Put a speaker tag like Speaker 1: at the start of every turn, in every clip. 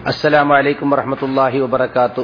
Speaker 1: السلام عليكم ورحمة الله وبركاته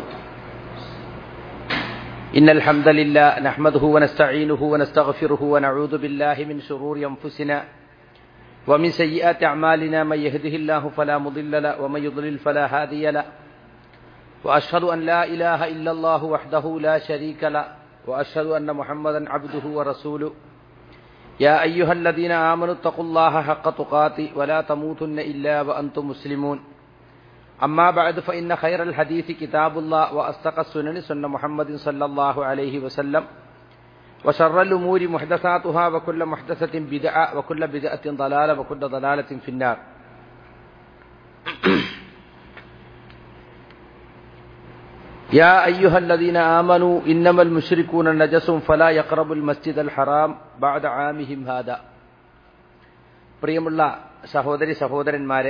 Speaker 1: إن الحمد لله نحمده ونستعينه ونستغفره ونعوذ بالله من شرور أنفسنا ومن سيئات أعمالنا من يهده الله فلا مضل له ومن يضلل فلا هادي له وأشهد أن لا إله إلا الله وحده لا شريك له وأشهد أن محمدا عبده ورسوله يا أيها الذين آمنوا اتقوا الله حق تقاته ولا تموتن إلا وأنتم مسلمون أما بعد فإن خير الحديث كتاب الله وأصدق السنن سنة محمد صلى الله عليه وسلم وشر الأمور محدثاتها وكل محدثة بدعة وكل بدعة ضلالة وكل ضلالة في النار يا أيها الذين آمنوا إنما المشركون نجس فلا يقربوا المسجد الحرام بعد عامهم هذا പ്രിയമുള്ള സഹോദരി സഹോദരന്മാരെ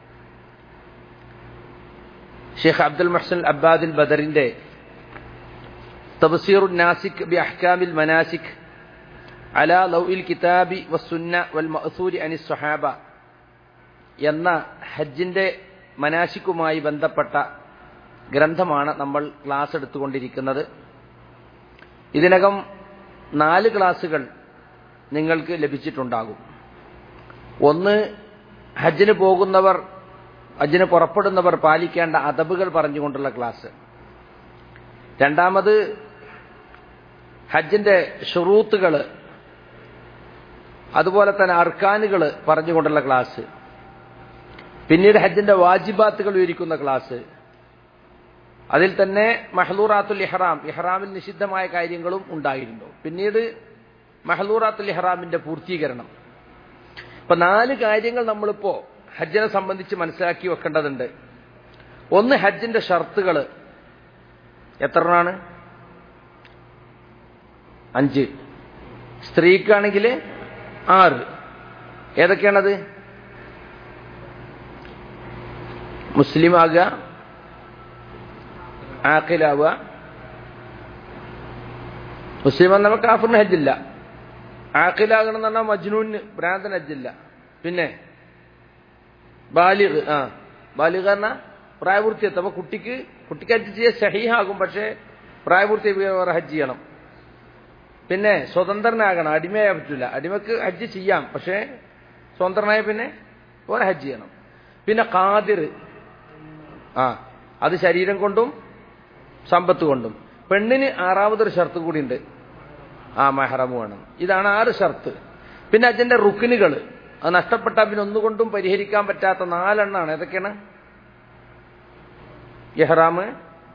Speaker 1: ഷെയ്ഖ് അബ്ദുൽ മഹ്സൻ അബ്ബാദിൽ ബദറിന്റെ തബ്സീറു നാസിക് ബി അഹ്കാമിൽ മനാസിക് അലാ ലൗഇൽ കിതാബി വസുന്ന വൽ മഅസൂരി അനി സ്വഹാബ എന്ന ഹജ്ജിന്റെ മനാസിക്കുമായി ബന്ധപ്പെട്ട ഗ്രന്ഥമാണ് നമ്മൾ ക്ലാസ് എടുത്തുകൊണ്ടിരിക്കുന്നത് ഇതിനകം നാല് ക്ലാസുകൾ നിങ്ങൾക്ക് ലഭിച്ചിട്ടുണ്ടാകും ഒന്ന് ഹജ്ജിന് പോകുന്നവർ ഹജ്ജിന് പുറപ്പെടുന്നവർ പാലിക്കേണ്ട അതബുകൾ പറഞ്ഞുകൊണ്ടുള്ള ക്ലാസ് രണ്ടാമത് ഹജ്ജിന്റെ ഷുറൂത്തുകൾ അതുപോലെ തന്നെ അർക്കാനുകൾ പറഞ്ഞുകൊണ്ടുള്ള ക്ലാസ് പിന്നീട് ഹജ്ജിന്റെ വാജിബാത്തുകൾ വിവരിക്കുന്ന ക്ലാസ് അതിൽ തന്നെ മഹലൂറാത്തുൽ ഇഹ്റാം ഇഹ്റാമിൽ നിഷിദ്ധമായ കാര്യങ്ങളും ഉണ്ടായിരുന്നു പിന്നീട് മഹലൂറാത്തുൽ ഇഹ്റാമിന്റെ പൂർത്തീകരണം ഇപ്പൊ നാല് കാര്യങ്ങൾ നമ്മളിപ്പോ ഹജ്ജിനെ സംബന്ധിച്ച് മനസ്സിലാക്കി വെക്കേണ്ടതുണ്ട് ഒന്ന് ഹജ്ജിന്റെ ഷർത്തുകൾ എത്രണ്ണാണ് അഞ്ച് സ്ത്രീക്കാണെങ്കിൽ ആറ് ഏതൊക്കെയാണത് മുസ്ലിം ആകുക ആക്കിലാവുക മുസ്ലിം എന്നപ്പോൾ കാഫറിന് ഹജ്ജില്ല ആക്കിലാകണം എന്ന് പറഞ്ഞാൽ മജ്നൂന് ഭ്രാന്തൻ ഹജ്ജില്ല പിന്നെ ബാലിഗ് ആ ബാലിഗ് പറഞ്ഞാൽ പ്രായപൂർത്തി എത്തും അപ്പൊ കുട്ടിക്ക് കുട്ടിക്ക് ഹജ്ജ് ചെയ്യാൻ സഹീഹാകും പക്ഷേ പ്രായപൂർത്തി വേറെ ഹജ്ജ് ചെയ്യണം പിന്നെ സ്വതന്ത്രനാകണം അടിമയാൻ പറ്റില്ല അടിമക്ക് ഹജ്ജ് ചെയ്യാം പക്ഷേ സ്വതന്ത്രനായ പിന്നെ വേറെ ഹജ്ജ് ചെയ്യണം പിന്നെ കാതിർ ആ അത് ശരീരം കൊണ്ടും സമ്പത്ത് കൊണ്ടും പെണ്ണിന് ആറാമതൊരു ഷർത്ത് കൂടിയുണ്ട് ആ മെഹറമ് വേണം ഇതാണ് ആറ് ഷർത്ത് പിന്നെ അതിന്റെ റുക്കിനുകൾ അത് നഷ്ടപ്പെട്ടാൽ പിന്നെ ഒന്നുകൊണ്ടും പരിഹരിക്കാൻ പറ്റാത്ത നാലെണ്ണാണ് ഏതൊക്കെയാണ് ഇഹ്റാമ്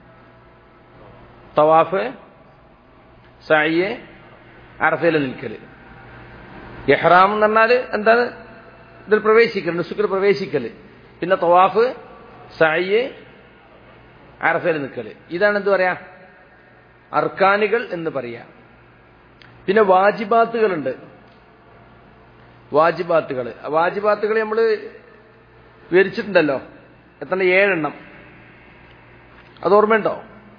Speaker 1: തവാഫ് സായിയെ അറഫയിൽ നിൽക്കല് ഇഹ്റാം എന്ന് പറഞ്ഞാൽ എന്താണ് ഇതിൽ പ്രവേശിക്കൽ നുസുക്കിൽ പ്രവേശിക്കല് പിന്നെ തവാഫ് സായിയെ അറഫയിൽ നിൽക്കല് ഇതാണ് എന്ത് പറയാ അർക്കാനുകൾ എന്ന് പറയാ പിന്നെ വാജിബാത്തുകളുണ്ട് വാജിബാത്തുകൾ വാജിബാത്തുകൾ നമ്മൾ വിവരിച്ചിട്ടുണ്ടല്ലോ എത്ര ഏഴെണ്ണം അത് ഓർമ്മയുണ്ടോ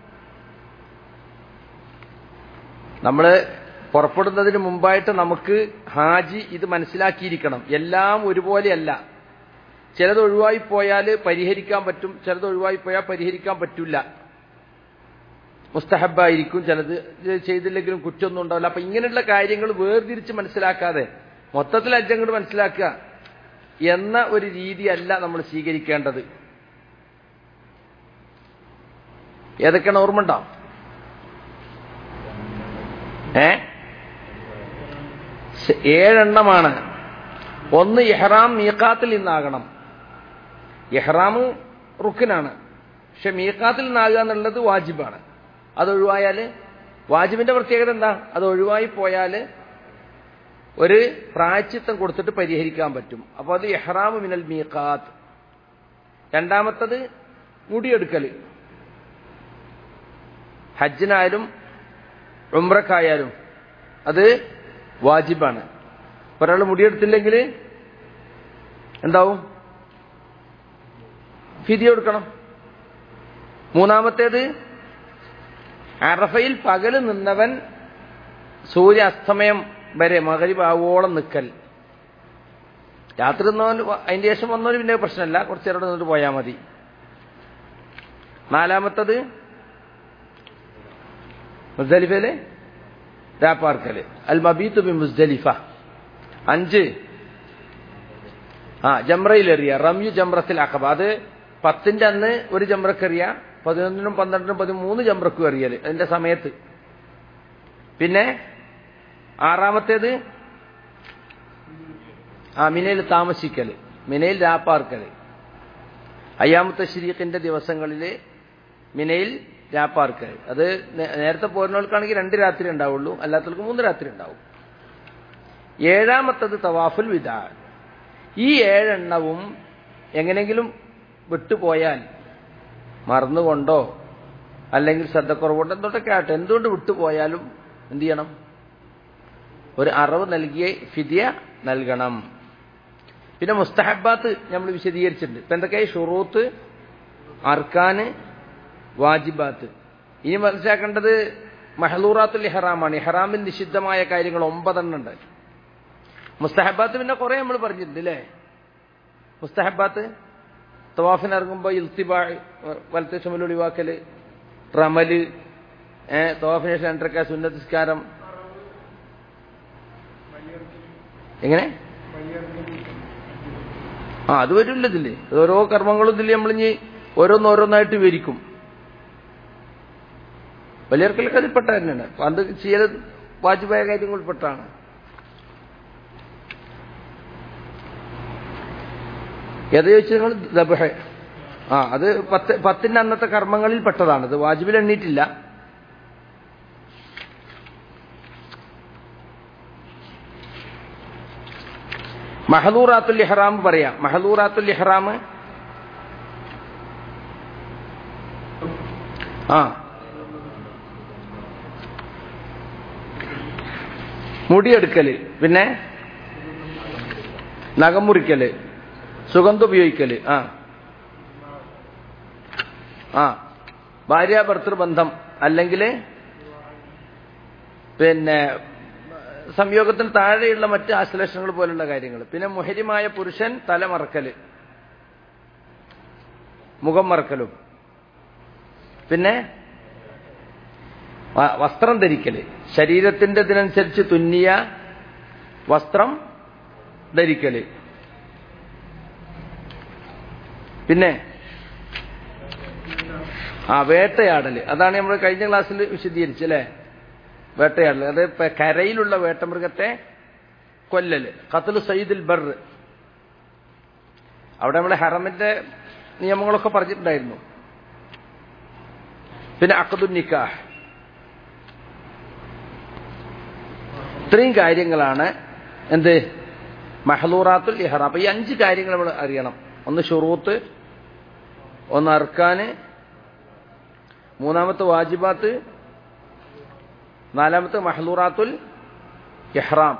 Speaker 1: നമ്മൾ പുറപ്പെടുന്നതിന് മുമ്പായിട്ട് നമുക്ക് ഹാജി ഇത് മനസ്സിലാക്കിയിരിക്കണം എല്ലാം ഒരുപോലെയല്ല ചിലത് ഒഴിവായി പോയാൽ പരിഹരിക്കാൻ പറ്റും ചിലത് ഒഴിവായി പോയാൽ പരിഹരിക്കാൻ പറ്റില്ല മുസ്തഹബായിരിക്കും ചിലത് ചെയ്തില്ലെങ്കിലും കുറ്റമൊന്നും ഉണ്ടാവില്ല അപ്പൊ ഇങ്ങനെയുള്ള കാര്യങ്ങൾ വേർതിരിച്ച് മനസ്സിലാക്കാതെ മൊത്തത്തിൽ അജ്ജങ്ങോട് മനസ്സിലാക്കുക എന്ന ഒരു രീതിയല്ല നമ്മൾ സ്വീകരിക്കേണ്ടത് ഏതൊക്കെയാണ് ഓർമ്മ ഉണ്ടോ ഏ ഏഴെണ്ണമാണ് ഒന്ന് ഇഹ്റാം മീക്കാത്തിൽ നിന്നാകണം ഇഹ്റാം റുക്കിനാണ് പക്ഷെ മീക്കാത്തിൽ നിന്നാകുക എന്നുള്ളത് വാജിബാണ് അതൊഴിവായാൽ വാജിബിന്റെ പ്രത്യേകത എന്താ അത് ഒഴിവായി പോയാൽ ഒരു പ്രായച്ചിത്തം കൊടുത്തിട്ട് പരിഹരിക്കാൻ പറ്റും അപ്പോൾ അത് ഇഹ്റാം മിനൽ മീഖാത്ത് രണ്ടാമത്തത് മുടിയെടുക്കൽ ഹജ്ജിനായാലും ഉംറക്കായാലും അത് വാജിബാണ് ഒരാൾ മുടിയെടുത്തില്ലെങ്കിൽ എന്താവും ഫിതി കൊടുക്കണം മൂന്നാമത്തേത് അറഫയിൽ പകല് നിന്നവൻ സൂര്യ അസ്തമയം വരെ മകരിബാവോളം നിൽക്കൽ രാത്രി നിന്നവൻ അതിന്റെ ശേഷം വന്നവന് പിന്നെ പ്രശ്നമല്ല കുറച്ച് നേരം നിന്നിട്ട് പോയാൽ മതി നാലാമത്തത് മുസ്ദലിഫയില് രാപ്പാർക്കല് അൽ മബീത്ത് ബി മുസ്ദലിഫ അഞ്ച് ആ ജംറയിലെറിയ റമ്യു ജംറത്തിൽ അഖബ അത് പത്തിന്റെ അന്ന് ഒരു ജംറക്കെറിയ പതിനൊന്നിനും പന്ത്രണ്ടിനും പതിമൂന്ന് ജംറക്കും എറിയല് അതിന്റെ സമയത്ത് പിന്നെ ആറാമത്തേത് ആ മിനയിൽ താമസിക്കല് മിനയിൽ രാപ്പാർക്കല് അയ്യാമത്തെ ശരീഖിന്റെ ദിവസങ്ങളിൽ മിനയിൽ രാപ്പാർക്കൽ അത് നേരത്തെ പോരുന്നവർക്കാണെങ്കിൽ രണ്ട് രാത്രി ഉണ്ടാവുള്ളൂ അല്ലാത്തവർക്ക് മൂന്ന് രാത്രി ഉണ്ടാവും ഏഴാമത്തത് തവാഫുൽ വിദാ ഈ ഏഴെണ്ണവും എങ്ങനെങ്കിലും വിട്ടുപോയാൽ മറന്നുകൊണ്ടോ അല്ലെങ്കിൽ ശ്രദ്ധക്കുറവുകൊണ്ടോ എന്തൊക്കെ ആട്ടെ എന്തുകൊണ്ട് വിട്ടുപോയാലും എന്ത് ചെയ്യണം ഒരു അറിവ് നൽകിയ ഫിദിയ നൽകണം പിന്നെ മുസ്തഹബാത്ത് നമ്മൾ വിശദീകരിച്ചിട്ടുണ്ട് ഇപ്പൊ എന്തൊക്കെയായി ഷുറൂത്ത് അർക്കാന് വാജിബാത്ത് ഇനി മനസ്സിലാക്കേണ്ടത് മഹലൂറാത്തുൽ ഇഹ്റാമാണ് ഇഹ്റാമിൽ നിഷിദ്ധമായ കാര്യങ്ങൾ ഒമ്പതെണ്ണം ഉണ്ട് മുസ്തഹബാത്ത് പിന്നെ കുറെ നമ്മൾ പറഞ്ഞിട്ടുണ്ട് അല്ലേ മുസ്തഹബാത്ത് തവാഫിന് ഇറങ്ങുമ്പോൾ ഇൽത്തിബാ വലത്തെ ചുമൽ ഒഴിവാക്കല് റമല് ഏഹ് തവാഫിന് ശേഷം രണ്ടരക്ക സുന്നത്തിസ്കാരം എങ്ങനെ ആ അത് വരില്ല ഇതില് ഓരോ കർമ്മങ്ങളും ഇതില് നമ്മളിഞ്ഞ് ഓരോന്നോരോന്നായിട്ട് വിവരിക്കും വലിയർക്കലൊക്കെ അതിൽപ്പെട്ട തന്നെയാണ് അത് ചെയ്യൽ വാജിബായ കാര്യങ്ങളിൽപ്പെട്ടാണ് ഏത് ചോദിച്ചു നിങ്ങൾ ദബഹ ആ അത് പത്ത് പത്തിന്റെ അന്നത്തെ കർമ്മങ്ങളിൽ പെട്ടതാണ് ഇത് വാജിബിൽ എണ്ണീറ്റില്ല മഹദൂറാത്തുൽ ഇഹ്റാം പറയാം മഹദൂറാത്തുൽ ഇഹ്റാം ആ മുടിയെടുക്കല് പിന്നെ നഖം മുറിക്കല് സുഗന്ധം ഉപയോഗിക്കല് ആ ആ ഭാര്യ ഭർത്തൃബന്ധം അല്ലെങ്കിൽ പിന്നെ സംയോഗത്തിന് താഴെയുള്ള മറ്റ് ആശ്ലേഷണങ്ങൾ പോലുള്ള കാര്യങ്ങൾ പിന്നെ മുഹരിമായ പുരുഷൻ തലമറക്കല് മുഖം മറക്കലും പിന്നെ വസ്ത്രം ധരിക്കല് ശരീരത്തിന്റെ ഇതിനനുസരിച്ച് തുന്നിയ വസ്ത്രം ധരിക്കല് പിന്നെ ആ വേട്ടയാടല് അതാണ് നമ്മൾ കഴിഞ്ഞ ക്ലാസ്സിൽ വിശദീകരിച്ചല്ലേ വേട്ടയാടൽ അത് കരയിലുള്ള വേട്ടമൃഗത്തെ കൊല്ലല് ഖത്തൽ സയ്യിദുൽ ബർ അവിടെ നമ്മുടെ ഹറമിന്റെ നിയമങ്ങളൊക്കെ പറഞ്ഞിട്ടുണ്ടായിരുന്നു പിന്നെ അക്കദുൽ നിക്കാഹ് ഇത്രയും കാര്യങ്ങളാണ് എന്ത് മഹലൂറാത്തുൽ ഇഹ്റാം അപ്പൊ ഈ അഞ്ച് കാര്യങ്ങൾ നമ്മൾ അറിയണം ഒന്ന് ഷുറൂത്ത് ഒന്ന് അർക്കാന് മൂന്നാമത്തെ വാജിബാത്ത് നാലാമത്തെ മഹലൂറാത്തുൽ ഇഹ്റാം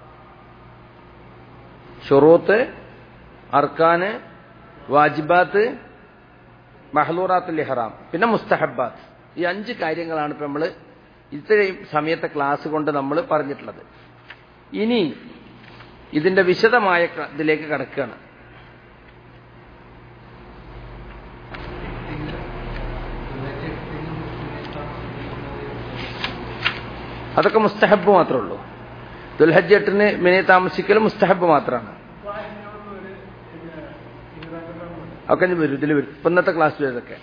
Speaker 1: ഷുറൂത്ത് അർക്കാന് വാജിബാത്ത് മഹലൂറാത്തുൽ ഇഹ്റാം പിന്നെ മുസ്തഹബാത്ത് ഈ അഞ്ച് കാര്യങ്ങളാണ് ഇപ്പൊ നമ്മൾ ഇത്രയും സമയത്തെ ക്ലാസ് കൊണ്ട് നമ്മൾ പറഞ്ഞിട്ടുള്ളത് ഇനി ഇതിന്റെ വിശദമായ ഇതിലേക്ക് കടക്കുകയാണ് അതൊക്കെ മുസ്തഹബ് മാത്രമേ ഉള്ളൂ ദുൽഹജ് എട്ടിന് മിനി താമസിക്കൽ മുസ്തഹബ് മാത്രമാണ് ഒക്കെ വരും ഇതിൽ വരും ഇപ്പൊ ഇന്നത്തെ ക്ലാസ്സിൽ ഇതൊക്കെ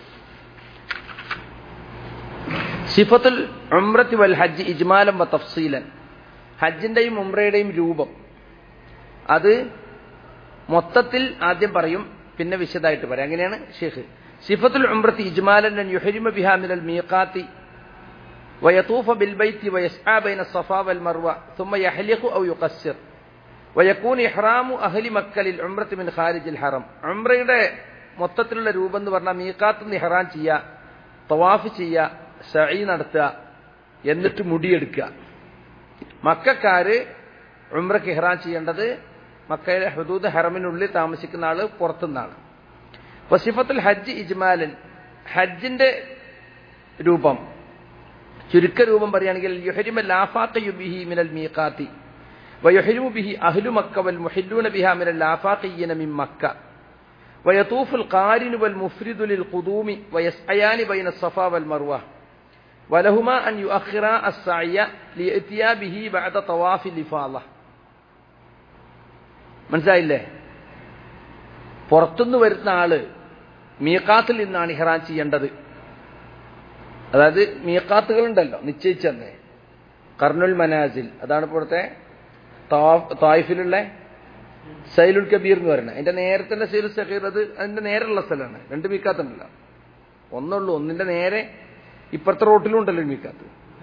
Speaker 1: സിഫത്തുൽ ഉംറത്തി വൽ ഹജ്ജ് ഇജ്മാലം വ തഫ്സീലൻ ഹജ്ജിന്റെയും ഉംറയുടെയും രൂപം അത് മൊത്തത്തിൽ ആദ്യം പറയും പിന്നെ വിശദമായിട്ട് പറയാം അങ്ങനെയാണ് ഷെയ്ഖ് സിഫത്തുൽ ഉംറത്തി ഇജ്മാലൻ യുഹരിമ ബിഹാ മിനൽ മീഖാത്തി ويطوف بالبيت ويسعى بين الصفا والمروة ثم يحلق أو يقصر ويكون إحرام أهل مكة للعمرة من خارج الحرم عمرയുടെ മൊത്തത്തിലുള്ള രൂപം എന്ന് പറഞ്ഞാൽ മീക്കാത്ത് നിന്ന് ഇഹ്റാൻ ചെയ്യുക തവാഫ് ചെയ്യുക സഈ നടത്തുക എന്നിട്ട് മുടിയെടുക്കുക മക്കാര് ഉംറയ്ക്ക് ഇഹ്റാൻ ചെയ്യേണ്ടത് മക്കയിലെ ഹുദൂദ് ഹറമിനുള്ളിൽ താമസിക്കുന്ന ആള് പുറത്തുനിന്നാണ് വസിഫത്തുൽ ഹജ്ജ് ഇജ്മാലൻ ഹജ്ജിന്റെ രൂപം ചുരുക്ക രൂപം പറയുകയാണെങ്കിൽ യുഹരിമ ലാഫാഖയു ബിഹി മിനൽ മീഖാത്തി വയുഹരിമു ബിഹി അഹ്ലു മക്ക വൽ മുഹില്ലൂന ബിഹാ മിനൽ ലാഫാഖിയ്യന മിൻ മക്ക ويطوف القارن والمفرد للقدوم ويسعيان بين الصفا والمروة ولهما أن يؤخرا السعي ليأتيا به بعد طواف الإفاضة മനസ്സിലായില്ലേ പുറത്തുനിന്ന് വരുന്ന ആള് മീക്കാത്തിൽ നിന്നാണ് ഇഹ്റാൻ ചെയ്യേണ്ടത് അതായത് മീക്കാത്തുകളുണ്ടല്ലോ നിശ്ചയിച്ചെന്ന് കർണുൽ മനാസിൽ അതാണ് ഇപ്പോഴത്തെ തായിഫിലുള്ള സൈലുൽ കബീർ എന്ന് പറയുന്നത് അതിന്റെ നേരത്തെ സൈലുൽ സഹീർ അത് അതിന്റെ നേരെയുള്ള സ്ഥലമാണ് രണ്ട് മീക്കാത്തുണ്ടല്ലോ ഒന്നുള്ളൂ ഒന്നിന്റെ നേരെ ഇപ്പുറത്തെ റോട്ടിലും ഉണ്ടല്ലോ മീക്കാത്ത്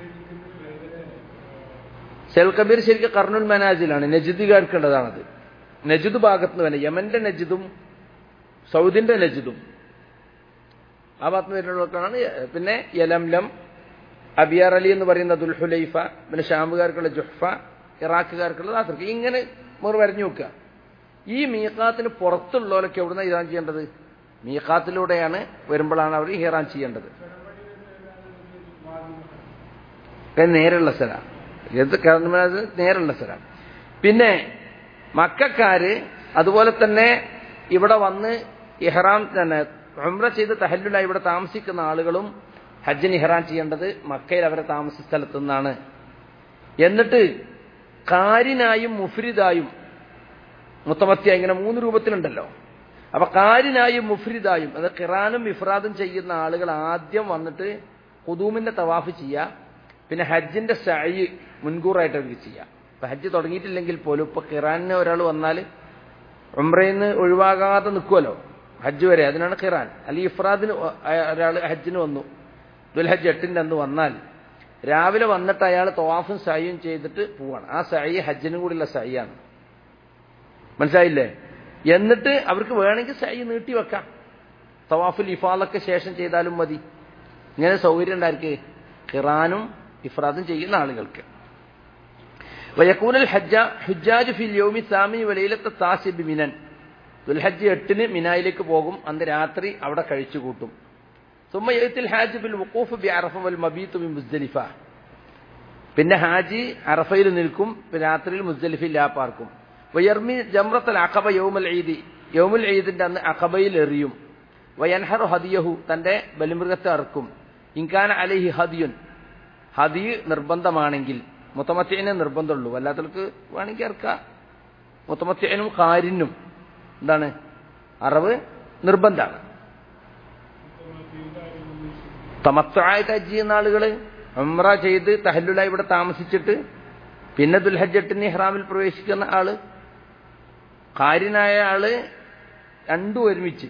Speaker 1: സൈൽ കബീർ ശരിക്കും കർണുൽ മനാസിലാണ് നജിദുകാർക്കുള്ളതാണത് നജിദ് ഭാഗത്ത് നിന്ന് തന്നെ യമന്റെ നജിദും സൗദിന്റെ നജിദും ആ ഭാഗത്ത് വരുന്നവർക്കാണ് പിന്നെ യലംലം അബിയാർ അലി എന്ന് പറയുന്ന ദുൽഹുലൈഫ പിന്നെ ഷാമുകാർക്കുള്ള ജുഹ്ഫ ഇറാഖുകാർക്കുള്ള ആഫ്രിക്ക ഇങ്ങനെ മുറി വരഞ്ഞു നോക്കുക ഈ മീക്കാത്തിന് പുറത്തുള്ളവരൊക്കെ എവിടുന്ന ഇറാൻ ചെയ്യേണ്ടത് മീക്കാത്തിലൂടെയാണ് വരുമ്പോഴാണ് അവർ ഹിറാൻ ചെയ്യേണ്ടത് നേരെയുള്ള സ്ഥലം ഇത് നേരെയുള്ള സ്ഥലം പിന്നെ മക്കാര് അതുപോലെ തന്നെ ഇവിടെ വന്ന് ഇഹ്റാം തന്നെ ഉംറ ചെയ്ത് തഹല്ലുലായി ഇവിടെ താമസിക്കുന്ന ആളുകളും ഹജ്ജിന് ഇഹ്റാൻ ചെയ്യേണ്ടത് മക്കയിൽ അവരെ താമസ സ്ഥലത്തു നിന്നാണ് എന്നിട്ട് കാരിനായും മുഫ്രിദായും മുത്തമത്തിയ ഇങ്ങനെ മൂന്ന് രൂപത്തിലുണ്ടല്ലോ അപ്പൊ കാരിനായും മുഫ്രിദായും അത് ഖിറാനും ഇഫ്രാദും ചെയ്യുന്ന ആളുകൾ ആദ്യം വന്നിട്ട് ഹുദൂമിന്റെ തവാഫ് ചെയ്യുക പിന്നെ ഹജ്ജിന്റെ സഴി മുൻകൂറായിട്ട് അവർക്ക് ചെയ്യാം ഇപ്പൊ ഹജ്ജ് തുടങ്ങിയിട്ടില്ലെങ്കിൽ പോലും ഇപ്പൊ ഖിറാനിന് ഒരാൾ വന്നാൽ ഉംറയിന്ന് ഒഴിവാകാതെ നിൽക്കുമല്ലോ ഹജ്ജ് വരെ അതിനാണ് ഖിറാൻ അല്ലെങ്കിൽ ഇഫ്രാദിന് ഒരാൾ ഹജ്ജിന് വന്നു ദുൽഹജ്ജ് എട്ടിന്റെ അന്ന് വന്നാൽ രാവിലെ വന്നിട്ട് അയാൾ തവാഫും സഹിയും ചെയ്തിട്ട് പോവാണ് ആ സഹി ഹജ്ജിനും കൂടിയുള്ള സഹിയാണ് മനസ്സിലായില്ലേ എന്നിട്ട് അവർക്ക് വേണമെങ്കിൽ സഹി നീട്ടി വെക്കാം തവാഫുൽ ഇഫാലൊക്കെ ശേഷം ചെയ്താലും മതി ഇങ്ങനെ സൗകര്യം ഉണ്ടായിരിക്കെ ഖിറാനും ഇഫ്രാദും ചെയ്യുന്ന ആളുകൾക്ക് വയക്കൂനൽ ഹജ്ജ ഹുജാജ് ഫിൽ യോമി സാമി വലയിലത്തെ താസിബ് മിനൻ ദുൽഹജ്ജ് എട്ടിന് മിനായിലേക്ക് പോകും അന്ന് രാത്രി അവിടെ കഴിച്ചു കൂട്ടും ثم يأتي الحاج بالوقوف بعرفة والمبيت بمزدلفة പിന്നെ ഹാജി അറഫയിൽ നിൽക്കും രാത്രിയിൽ മുസ്ദലിഫിൽ ലാപ്പാർക്കും വയർമി ജമ്രത്തൽ അഖബ യൗമൽ ഈദി യൗമുൽ ഈദിന്റെ അന്ന് അഖബയിൽ എറിയും വയൻഹറു ഹദിയഹു തന്റെ ബലിമൃഗത്തെ അറക്കും ഇൻകാന അലഹി ഹദിയുൻ ഹദി നിർബന്ധമാണെങ്കിൽ മുത്തമത്യന് നിർബന്ധമുള്ളൂ അല്ലാത്തവർക്ക് വേണമെങ്കിൽ ഇറക്കാം മുത്തമത്യനും കാരിനും എന്താണ് അറവ് നിർബന്ധമാണ് തമത്വമായിട്ട് ഹജ്ജ് ചെയ്യുന്ന ആളുകള് ഉമ്ര ചെയ്ത് തഹല്ലുലായി ഇവിടെ താമസിച്ചിട്ട് പിന്നെ ദുൽഹജ്ജട്ടിന് ഇഹ്റാമിൽ പ്രവേശിക്കുന്ന ആള് കാരിനായ ആള് രണ്ടും ഒരുമിച്ച്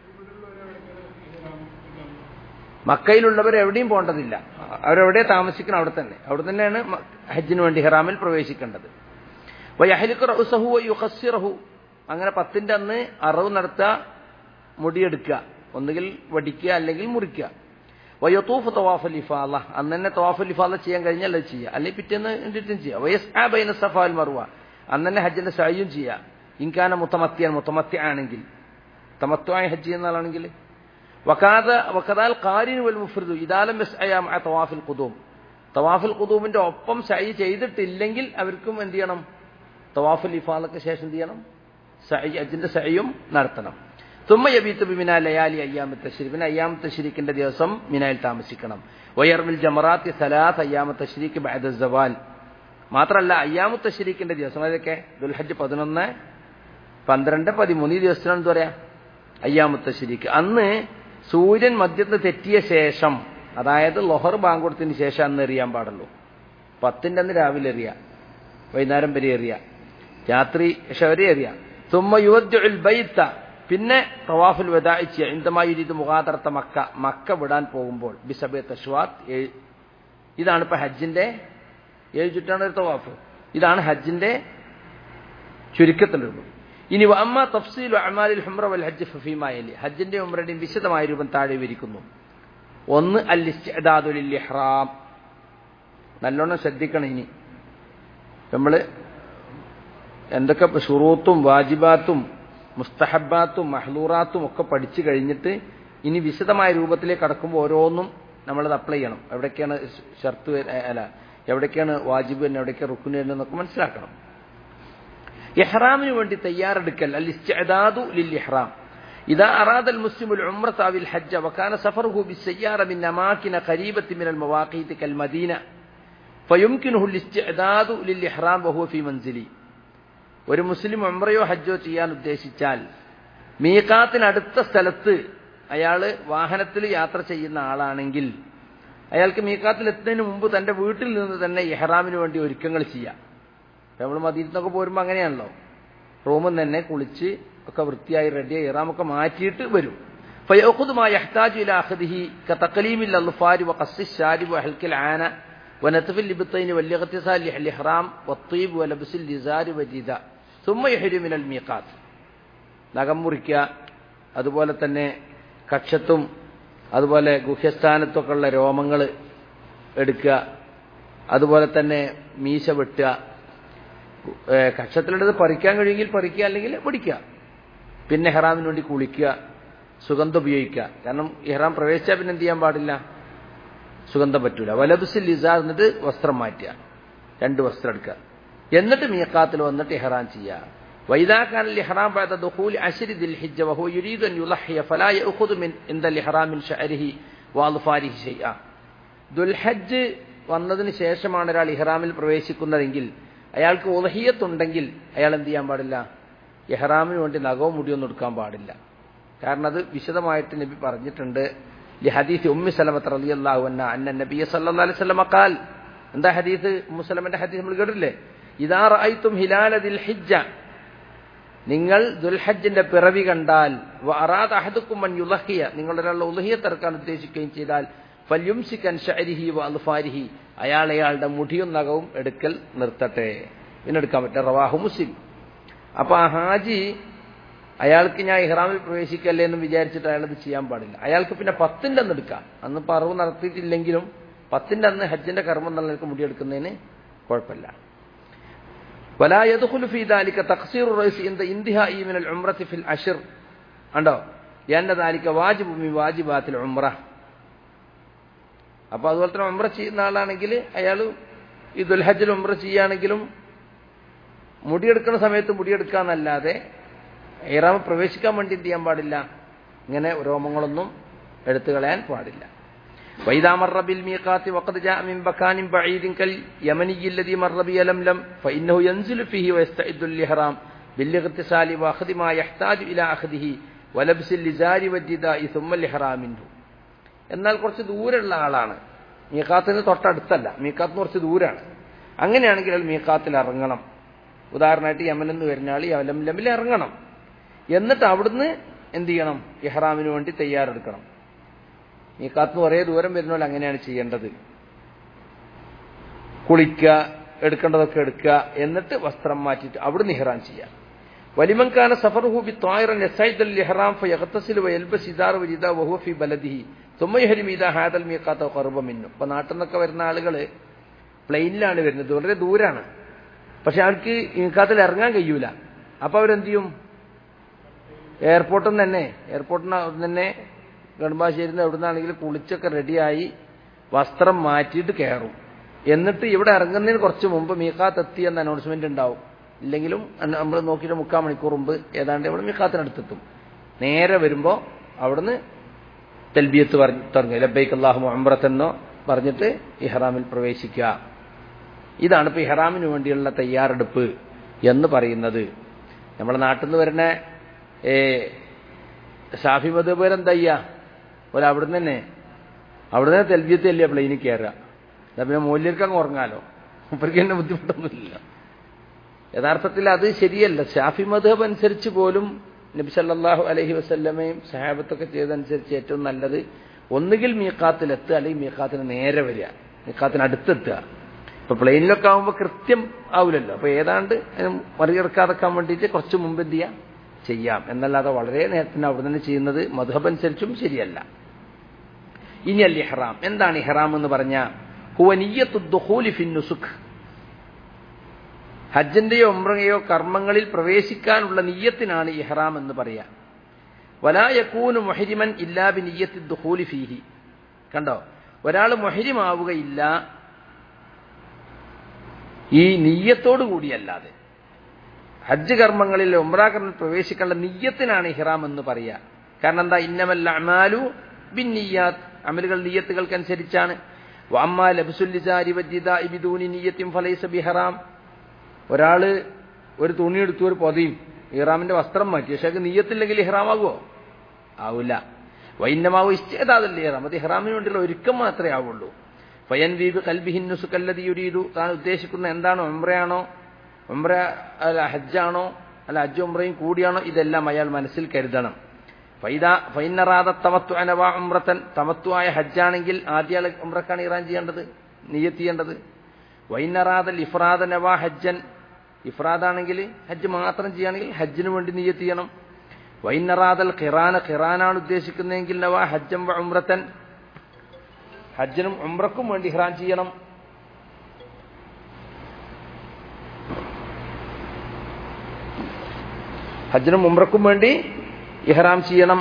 Speaker 1: മക്കയിലുള്ളവർ എവിടെയും പോകേണ്ടതില്ല അവരെവിടെ താമസിക്കണം അവിടെ തന്നെ അവിടെ തന്നെയാണ് ഹജ്ജിന് വേണ്ടി ഇഹ്റാമിൽ പ്രവേശിക്കേണ്ടത് വയഹലിക്ക് റഹുസഹു യുഹസിറഹു അങ്ങനെ പത്തിന്റെ അന്ന് അറവ് നടത്തുക മുടിയെടുക്കുക ഒന്നുകിൽ വടിക്കുക അല്ലെങ്കിൽ മുറിക്കുക വയത്തൂഫ് തവാഫൽ ഇഫാല അന്ന് തന്നെ തവാഫൽ ഇഫാല ചെയ്യാൻ കഴിഞ്ഞാൽ അത് ചെയ്യുക അല്ലെങ്കിൽ പിറ്റേന്ന് എന്തിട്ടും ചെയ്യുക വയസ് ആ ബൈന സഫാൽ മറുവ അന്ന് തന്നെ ഹജ്ജിന്റെ സഹയും ചെയ്യുക ഇൻകാന മുത്തമത്തിയാൻ മുത്തമത്യ ആണെങ്കിൽ തമത്വമായി ഹജ്ജ് ചെയ്യുന്ന ആളാണെങ്കിൽ വക്കാത വക്കതാൽ കാരിൻ വൽ മുഫ്രിദു ഇതാലം അയാം ആ തവാഫിൽ കുതൂം തവാഫിൽ കുതൂമിന്റെ ഒപ്പം സൈ ചെയ്തിട്ടില്ലെങ്കിൽ അവർക്കും എന്ത് ചെയ്യണം തവാഫുൽ ഇഫാലക്ക് ശേഷം എന്ത് ചെയ്യണം സൈ ഹജ്ജിന്റെ സൈയും നടത്തണം തുമ്മ യബീത്ത് ബിമിന ലയാലി അയ്യാമത്തെ തശ്രീ പിന്നെ അയ്യാമത്തെ തശ്രീക്കിന്റെ ദിവസം മിനായിൽ താമസിക്കണം വയർമിൽ ജമറാത്തി സലാത്ത് അയ്യാമത്തെ തശ്രീക്ക് ബഅദ സവാൽ മാത്രമല്ല അയ്യാമത്തെ തശ്രീക്കിന്റെ ദിവസം അതൊക്കെ ദുൽഹജ്ജ് പതിനൊന്ന് പന്ത്രണ്ട് പതിമൂന്ന് ഈ ദിവസത്തിനാണ് എന്താ പറയാ അയ്യാമത്തെ തശ്രീക്ക് അന്ന് സൂര്യൻ മധ്യത്ത് തെറ്റിയ ശേഷം അതായത് ലൊഹർ ബാങ്ക് കൊടുത്തതിന് ശേഷം അന്ന് എറിയാൻ പാടുള്ളൂ പത്തിന്റെ അന്ന് രാവിലെ എറിയാം വൈകുന്നേരം വരെ എറിയാം രാത്രി വരെ എറിയാം തുമ്മ യുവദ്യുൽ ബൈത്ത പിന്നെ പ്രവാഫുൽ വദായിച്ച ഇന്ദമായി ഇത് മുഖാതർത്ത മക്ക മക്ക വിടാൻ പോകുമ്പോൾ ബിസബെ തഷ്വാത്ത് ഇതാണ് ഇപ്പൊ ഹജ്ജിന്റെ ഏഴ് ചുറ്റാണ് ഒരു തവാഫ് ഇതാണ് ഹജ്ജിന്റെ ചുരുക്കത്തിലുള്ളത് ഇനി അമ്മ തഫ്സീൽ അമാലിൽ ഹുംറ വൽ ഹജ്ജ് ഫഫീമായലി ഹജ്ജിന്റെ ഉമ്രയുടെയും വിശദമായ രൂപം താഴെ വിരിക്കുന്നു ഒന്ന് അൽ ഇസ്തിഅദാദുൽ ഇഹ്റാം നല്ലോണം ശ്രദ്ധിക്കണം ഇനി നമ്മള് എന്തൊക്കെ ഷുറൂത്തും വാജിബാത്തും മുസ്തഹബാത്തും മഹ്ലൂറാത്തും ഒക്കെ പഠിച്ചു കഴിഞ്ഞിട്ട് ഇനി വിശദമായ രൂപത്തിലേക്ക് കടക്കുമ്പോൾ ഓരോന്നും നമ്മളത് അപ്ലൈ ചെയ്യണം എവിടേക്കാണ് ഷർത്ത് അല്ല എവിടേക്കാണ് വാജിബ് തന്നെ എവിടേക്ക് റുക്കുന് എന്നൊക്കെ മനസ്സിലാക്കണം ഇഹ്റാമിന് വേണ്ടി തയ്യാറെടുക്കൽ അൽ ഇസ്തിഅദാദു ലിൽ ഇഹ്റാം إذا أراد المسلم العمرة أو الحج وكان سفره بالسيارة من أماكن قريبة من المواقيت كالمدينة فيمكنه الاستعداد للإحرام وهو في منزله ഒരു മുസ്ലിം ഉംറയോ ഹജ്ജോ ചെയ്യാൻ ഉദ്ദേശിച്ചാൽ മീക്കാത്തിനടുത്ത സ്ഥലത്ത് അയാൾ വാഹനത്തിൽ യാത്ര ചെയ്യുന്ന ആളാണെങ്കിൽ അയാൾക്ക് മീക്കാത്തിൽ എത്തുന്നതിന് മുമ്പ് തന്റെ വീട്ടിൽ നിന്ന് തന്നെ ഇഹ്റാമിന് വേണ്ടി ഒരുക്കങ്ങൾ ചെയ്യാം നമ്മൾ മദീനത്തൊക്കെ പോരുമ്പോൾ അങ്ങനെയാണല്ലോ റൂമിൽ തന്നെ കുളിച്ച് ഒക്കെ വൃത്തിയായി റെഡിയായി ഇറാമൊക്കെ മാറ്റിയിട്ട് വരും فيأخذ ما يحتاج إلى أخذه كتقليم الأظفار وقص الشارب وحلق العانة ونتف اللبطين والاغتسال للإحرام والطيب ولبس الإزار والرداء ثم يحرم من الميقات നഖം മുറിക്കുക അതുപോലെ തന്നെ കക്ഷത്തും അതുപോലെ ഗുഹ്യസ്ഥാനത്തൊക്കെ ഉള്ള രോമങ്ങൾ എടുക്കുക അതുപോലെ തന്നെ മീശ വെട്ടുക കക്ഷത്തിലുള്ളത് പറിക്കാൻ കഴിയുമെങ്കിൽ പറിക്കുക അല്ലെങ്കിൽ പിടിക്കുക പിന്നെ ഹെറാമിന് വേണ്ടി കുളിക്കുക സുഗന്ധം ഉപയോഗിക്കുക കാരണം ഇഹ്റാം പ്രവേശിച്ചാൽ പിന്നെ എന്ത് ചെയ്യാൻ പാടില്ല സുഗന്ധം പറ്റൂല വലബുസിൽ ലിസ എന്നിട്ട് വസ്ത്രം മാറ്റുക രണ്ട് വസ്ത്രം എടുക്കുക എന്നിട്ട് മീക്കാത്തിൽ വന്നിട്ട് ഇഹ്റാം ചെയ്യുക وإذا كان الإحرام بعد دخول عشر ذي الحجة وهو يريد أن يضحي فلا يأخذ من عند الإحرام من شعره وأظفاره شيئا ദുൽഹജ്ജ് വന്നതിന് ശേഷമാണ് ഒരാൾ ഇഹ്റാമിൽ പ്രവേശിക്കുന്നതെങ്കിൽ അയാൾക്ക് ഉലഹിയത്തുണ്ടെങ്കിൽ അയാൾ എന്ത് ചെയ്യാൻ പാടില്ല ഇഹ്റാമിന് വേണ്ടി നഖവും മുടിയൊന്നും എടുക്കാൻ പാടില്ല കാരണം അത് വിശദമായിട്ട് നബി പറഞ്ഞിട്ടുണ്ട് ഹദീസ് ഉമ്മി സലമത്ത് റളിയല്ലാഹു അൻഹ അന്ന നബിയ സല്ലല്ലാഹു അലൈഹി വസല്ലം ഖാൽ എന്താ ഹദീസ് ഉമ്മു സലമന്റെ ഹദീസ് നമ്മൾ കേട്ടില്ലേ ഇദാ റഅയ്തും ഹിലാല ദിൽ ഹിജ്ജ നിങ്ങൾ ദുൽഹജ്ജിന്റെ പിറവി കണ്ടാൽ അറാദ അഹദുക്കും മൻ യുലഹിയ നിങ്ങൾ ഒരാളുടെ ഉലഹിയത്ത് ഇറക്കാൻ ഉദ്ദേശിക്കുകയും ചെയ്താൽ ഫല്യുംസിക്കൻ ഷഅരിഹി വ അൽഫാരിഹി അയാൾ അയാളുടെ മുടിയും നഖവും എടുക്കൽ നിർത്തട്ടെ പിന്നെ എടുക്കാൻ പറ്റില്ല റവാഹു മുസ്ലിം അപ്പൊ ആ ഹാജി അയാൾക്ക് ഞാൻ ഇഹ്റാമിൽ പ്രവേശിക്കല്ലേ എന്ന് വിചാരിച്ചിട്ട് അയാളത് ചെയ്യാൻ പാടില്ല അയാൾക്ക് പിന്നെ പത്തിന്റെ അന്ന് എടുക്കാം അന്ന് പറവ് നടത്തിയിട്ടില്ലെങ്കിലും പത്തിന്റെ അന്ന് ഹജ്ജിന്റെ കർമ്മം എന്നുള്ളവർക്ക് മുടിയെടുക്കുന്നതിന് കുഴപ്പമില്ല ولا يدخل في ذلك تقصير الرئيس عند انتهاء من العمرة في العشر ഉണ്ടോ لأن ذلك واجب من واجبات العمرة അപ്പൊ അതുപോലെ തന്നെ ഉംറ ചെയ്യുന്ന ആളാണെങ്കിൽ അയാൾ ഈ ദുൽഹജ്ജിൽ ഉംറ ചെയ്യുകയാണെങ്കിലും മുടിയെടുക്കുന്ന സമയത്ത് മുടിയെടുക്കാന്നല്ലാതെ ഇറാമ പ്രവേശിക്കാൻ വേണ്ടി എന്ത് ചെയ്യാൻ പാടില്ല ഇങ്ങനെ രോമങ്ങളൊന്നും എടുത്തു കളയാൻ പാടില്ല وإذا مر بالميقات وقد جاء من مكان بعيد كاليمني الذي مر بيلملم فإنه ينزل فيه ويستعد للإحرام بالاغتسال وأخذ ما يحتاج إلى أخذه ولبس اللزار والجداء ثم الإحرام منه എന്നാൽ കുറച്ച് ദൂരമുള്ള ആളാണ് മീക്കാത്തിന് തൊട്ടടുത്തല്ല മീക്കാത്തിന് കുറച്ച് ദൂരാണ് അങ്ങനെയാണെങ്കിൽ അയാൾ മീക്കാത്തിൽ ഇറങ്ങണം ഉദാഹരണമായിട്ട് യമനിൽ നിന്ന് വരുന്ന ആൾ യമലമിൽ ഇറങ്ങണം എന്നിട്ട് അവിടുന്ന് എന്ത് ചെയ്യണം ഇഹ്റാമിന് വേണ്ടി തയ്യാറെടുക്കണം മീക്കാത്തിന് ഒരേ ദൂരം വരുന്ന അങ്ങനെയാണ് ചെയ്യേണ്ടത് കുളിക്കുക എടുക്കേണ്ടതൊക്കെ എടുക്കുക എന്നിട്ട് വസ്ത്രം മാറ്റിയിട്ട് അവിടുന്ന് ഇഹ്റാം ചെയ്യുക വലിമൻകാന സഫറുഹു ബി ത്വായിറൻ യസൈദ് അൽ ഇഹ്റാം ഫയഖ്തസിൽ വയൽബസ് ഇദാർ വജിദ വഹുവ ഫി ബലദിഹി തുമ്മ യഹ്രിം ഇദാ ഹാദൽ മീഖാത്ത ഖർബ മിന്നു അപ്പോൾ നാട്ടിൽ നിന്നൊക്കെ വരുന്ന ആളുകൾ പ്ലെയിനിലാണ് വരുന്നത് വളരെ ദൂരാണ് പക്ഷെ അവർക്ക് മീഖാത്തിൽ ഇറങ്ങാൻ കഴിയൂല അപ്പോൾ അവരെന്ത് ചെയ്യും എയർപോർട്ടിൽ നിന്ന് തന്നെ എയർപോർട്ടിന് തന്നെ നെടുമ്പാശ്ശേരിയിൽ നിന്ന് എവിടെ നിന്നാണെങ്കിലും കുളിച്ചൊക്കെ റെഡിയായി വസ്ത്രം മാറ്റിയിട്ട് കയറും എന്നിട്ട് ഇവിടെ ഇറങ്ങുന്നതിന് കുറച്ച് മുമ്പ് മീക്കാത്ത് എത്തി എന്ന അനൗൺസ്മെന്റ് ഉണ്ടാവും ഇല്ലെങ്കിലും നമ്മൾ നോക്കിയിട്ട് മുക്കാൽ മണിക്കൂർ മുമ്പ് ഏതാണ്ട് ഇവിടെ മീക്കാത്തിനടുത്തെത്തും നേരെ വരുമ്പോൾ അവിടുന്ന് തെൽബിയത്ത് പറഞ്ഞു തുടങ്ങി ലബൈക്ക് അള്ളാഹു അമ്രത്തെന്നോ പറഞ്ഞിട്ട് ഇഹ്റാമിൽ പ്രവേശിക്കുക ഇതാണ് ഇപ്പോൾ ഇഹ്റാമിന് വേണ്ടിയുള്ള തയ്യാറെടുപ്പ് എന്ന് പറയുന്നത് നമ്മുടെ നാട്ടിൽ നിന്ന് വരുന്ന ഷാഫി മധുബേർ എന്താ ചെയ്യുക പോലെ അവിടുന്ന് തന്നെ അവിടുന്ന് തന്നെ തെൽബിയത്ത് അല്ലേ പ്ലെയിനിൽ കയറുക എന്നാ പിന്നെ മൂല്യർക്ക് അങ്ങ് ഉറങ്ങാലോ മുപ്പർക്ക് തന്നെ ബുദ്ധിമുട്ടൊന്നുമില്ല യഥാർത്ഥത്തിൽ അത് ശരിയല്ല ഷാഫി മധബ് അനുസരിച്ച് പോലും നബി സല്ലാഹു അലഹി വസ്ല്ലമയും സഹാബത്തൊക്കെ ചെയ്തതനുസരിച്ച് ഏറ്റവും നല്ലത് ഒന്നുകിൽ മീക്കാത്തിലെത്തുക അല്ലെങ്കിൽ മീക്കാത്തിന് നേരെ വരിക മീക്കാത്തിന് അടുത്തെത്തുക ഇപ്പൊ പ്ലെയിനിലൊക്കെ ആകുമ്പോൾ കൃത്യം ആവില്ലല്ലോ അപ്പൊ ഏതാണ്ട് മറികടക്കാതെക്കാൻ വേണ്ടിയിട്ട് കുറച്ച് മുമ്പ് എന്ത് ചെയ്യാം ചെയ്യാം എന്നല്ലാതെ വളരെ നേരത്തിന് അവിടെ തന്നെ ചെയ്യുന്നത് മധുഹബ് അനുസരിച്ചും ശരിയല്ല ഇനി അൽ ഇഹ്റാം എന്താണ് ഇഹ്റാം എന്ന് പറഞ്ഞ ഹുവനിയത്തുദ്ദുഹൂലി ഫിന്നുസുഖ് ഹജ്ജിന്റെയോ ഉമ്രയോ കർമ്മങ്ങളിൽ പ്രവേശിക്കാനുള്ള നീയത്തിനാണ് ഇഹ്റാം എന്ന് പറയാ വലായക്കൂനു മൊഹരിമൻ ഇല്ലാബി നീയത്തി ദുഹൂലി ഫീഹി കണ്ടോ ഒരാൾ മൊഹരിമാവുകയില്ല ഈ നീയത്തോടു കൂടിയല്ലാതെ ഹജ്ജ് കർമ്മങ്ങളിൽ ഉമ്രാകർമ്മത്തിൽ പ്രവേശിക്കേണ്ട നീയത്തിനാണ് ഇഹ്റാം എന്ന് പറയാ കാരണം എന്താ ഇന്നമല്ല അമാലു ബിൻ നീയാത്ത് അമലുകൾ നീയത്തുകൾക്കനുസരിച്ചാണ് വഅമ്മാ ലബ്സുല്ലിസാരി വജ്ജിദാഇ ബിദൂനി നിയ്യത്തിൻ ഫലൈസ ബിഹറാം ഒരാള് ഒരു തുണി എടുത്തു ഒരു പൊതിയും ഇഹ്റാമിന്റെ വസ്ത്രം മാറ്റി പക്ഷേ അത് നീയത്തില്ലെങ്കിൽ ഇഹ്റാമാകുമോ ആവില്ല വൈന്നമാവോ ഇഷ്ടേതാതല്ലേ ഇഹ്റാം അത് ഇഹ്റാമിന് വേണ്ടിയുള്ള ഒരുക്കം മാത്രമേ ആവുള്ളൂ ഫയൻ വീബ് കൽബിഹിൻ നുസുക്കല്ലതി യുരീദു താൻ ഉദ്ദേശിക്കുന്ന എന്താണോ ഉംറയാണോ ഉംറ അല്ല ഹജ്ജാണോ അല്ല ഹജ്ജ് ഉംറയും കൂടിയാണോ ഇതെല്ലാം അയാൾ മനസ്സിൽ കരുതണം ഫൈദ ഫൈനറാദ തമത്തു അനവാ ഉംറത്തൻ തമത്തുവായ ഹജ്ജാണെങ്കിൽ ആദ്യ ആൾ ഉംറക്കാണ് ഇറാൻ ചെയ്യേണ്ടത് നിയ്യത്ത് ചെയ്യേണ്ടത് വൈനറാദൽ ഇഫ്രാദ നവാ ഹജ്ജൻ ഇഫ്രാദാണെങ്കിൽ ഹജ്ജ് മാത്രം ചെയ്യുകയാണെങ്കിൽ ഹജ്ജിന് വേണ്ടി നിയ്യത്ത് ചെയ്യണം വൈനറാദൽ ഖിറാന ഖിറാനാണ് ഉദ്ദേശിക്കുന്നതെങ്കിൽ നവാ ഹജ്ജം വ ഉംറത്തൻ ഹജ്ജിനും ഉംറക്കും വേണ്ടി ഇഹ്റാൻ ചെയ്യണം ഹജ്ജിനും ഉംറക്കും വേണ്ടി ഇഹ്റാം ചെയ്യണം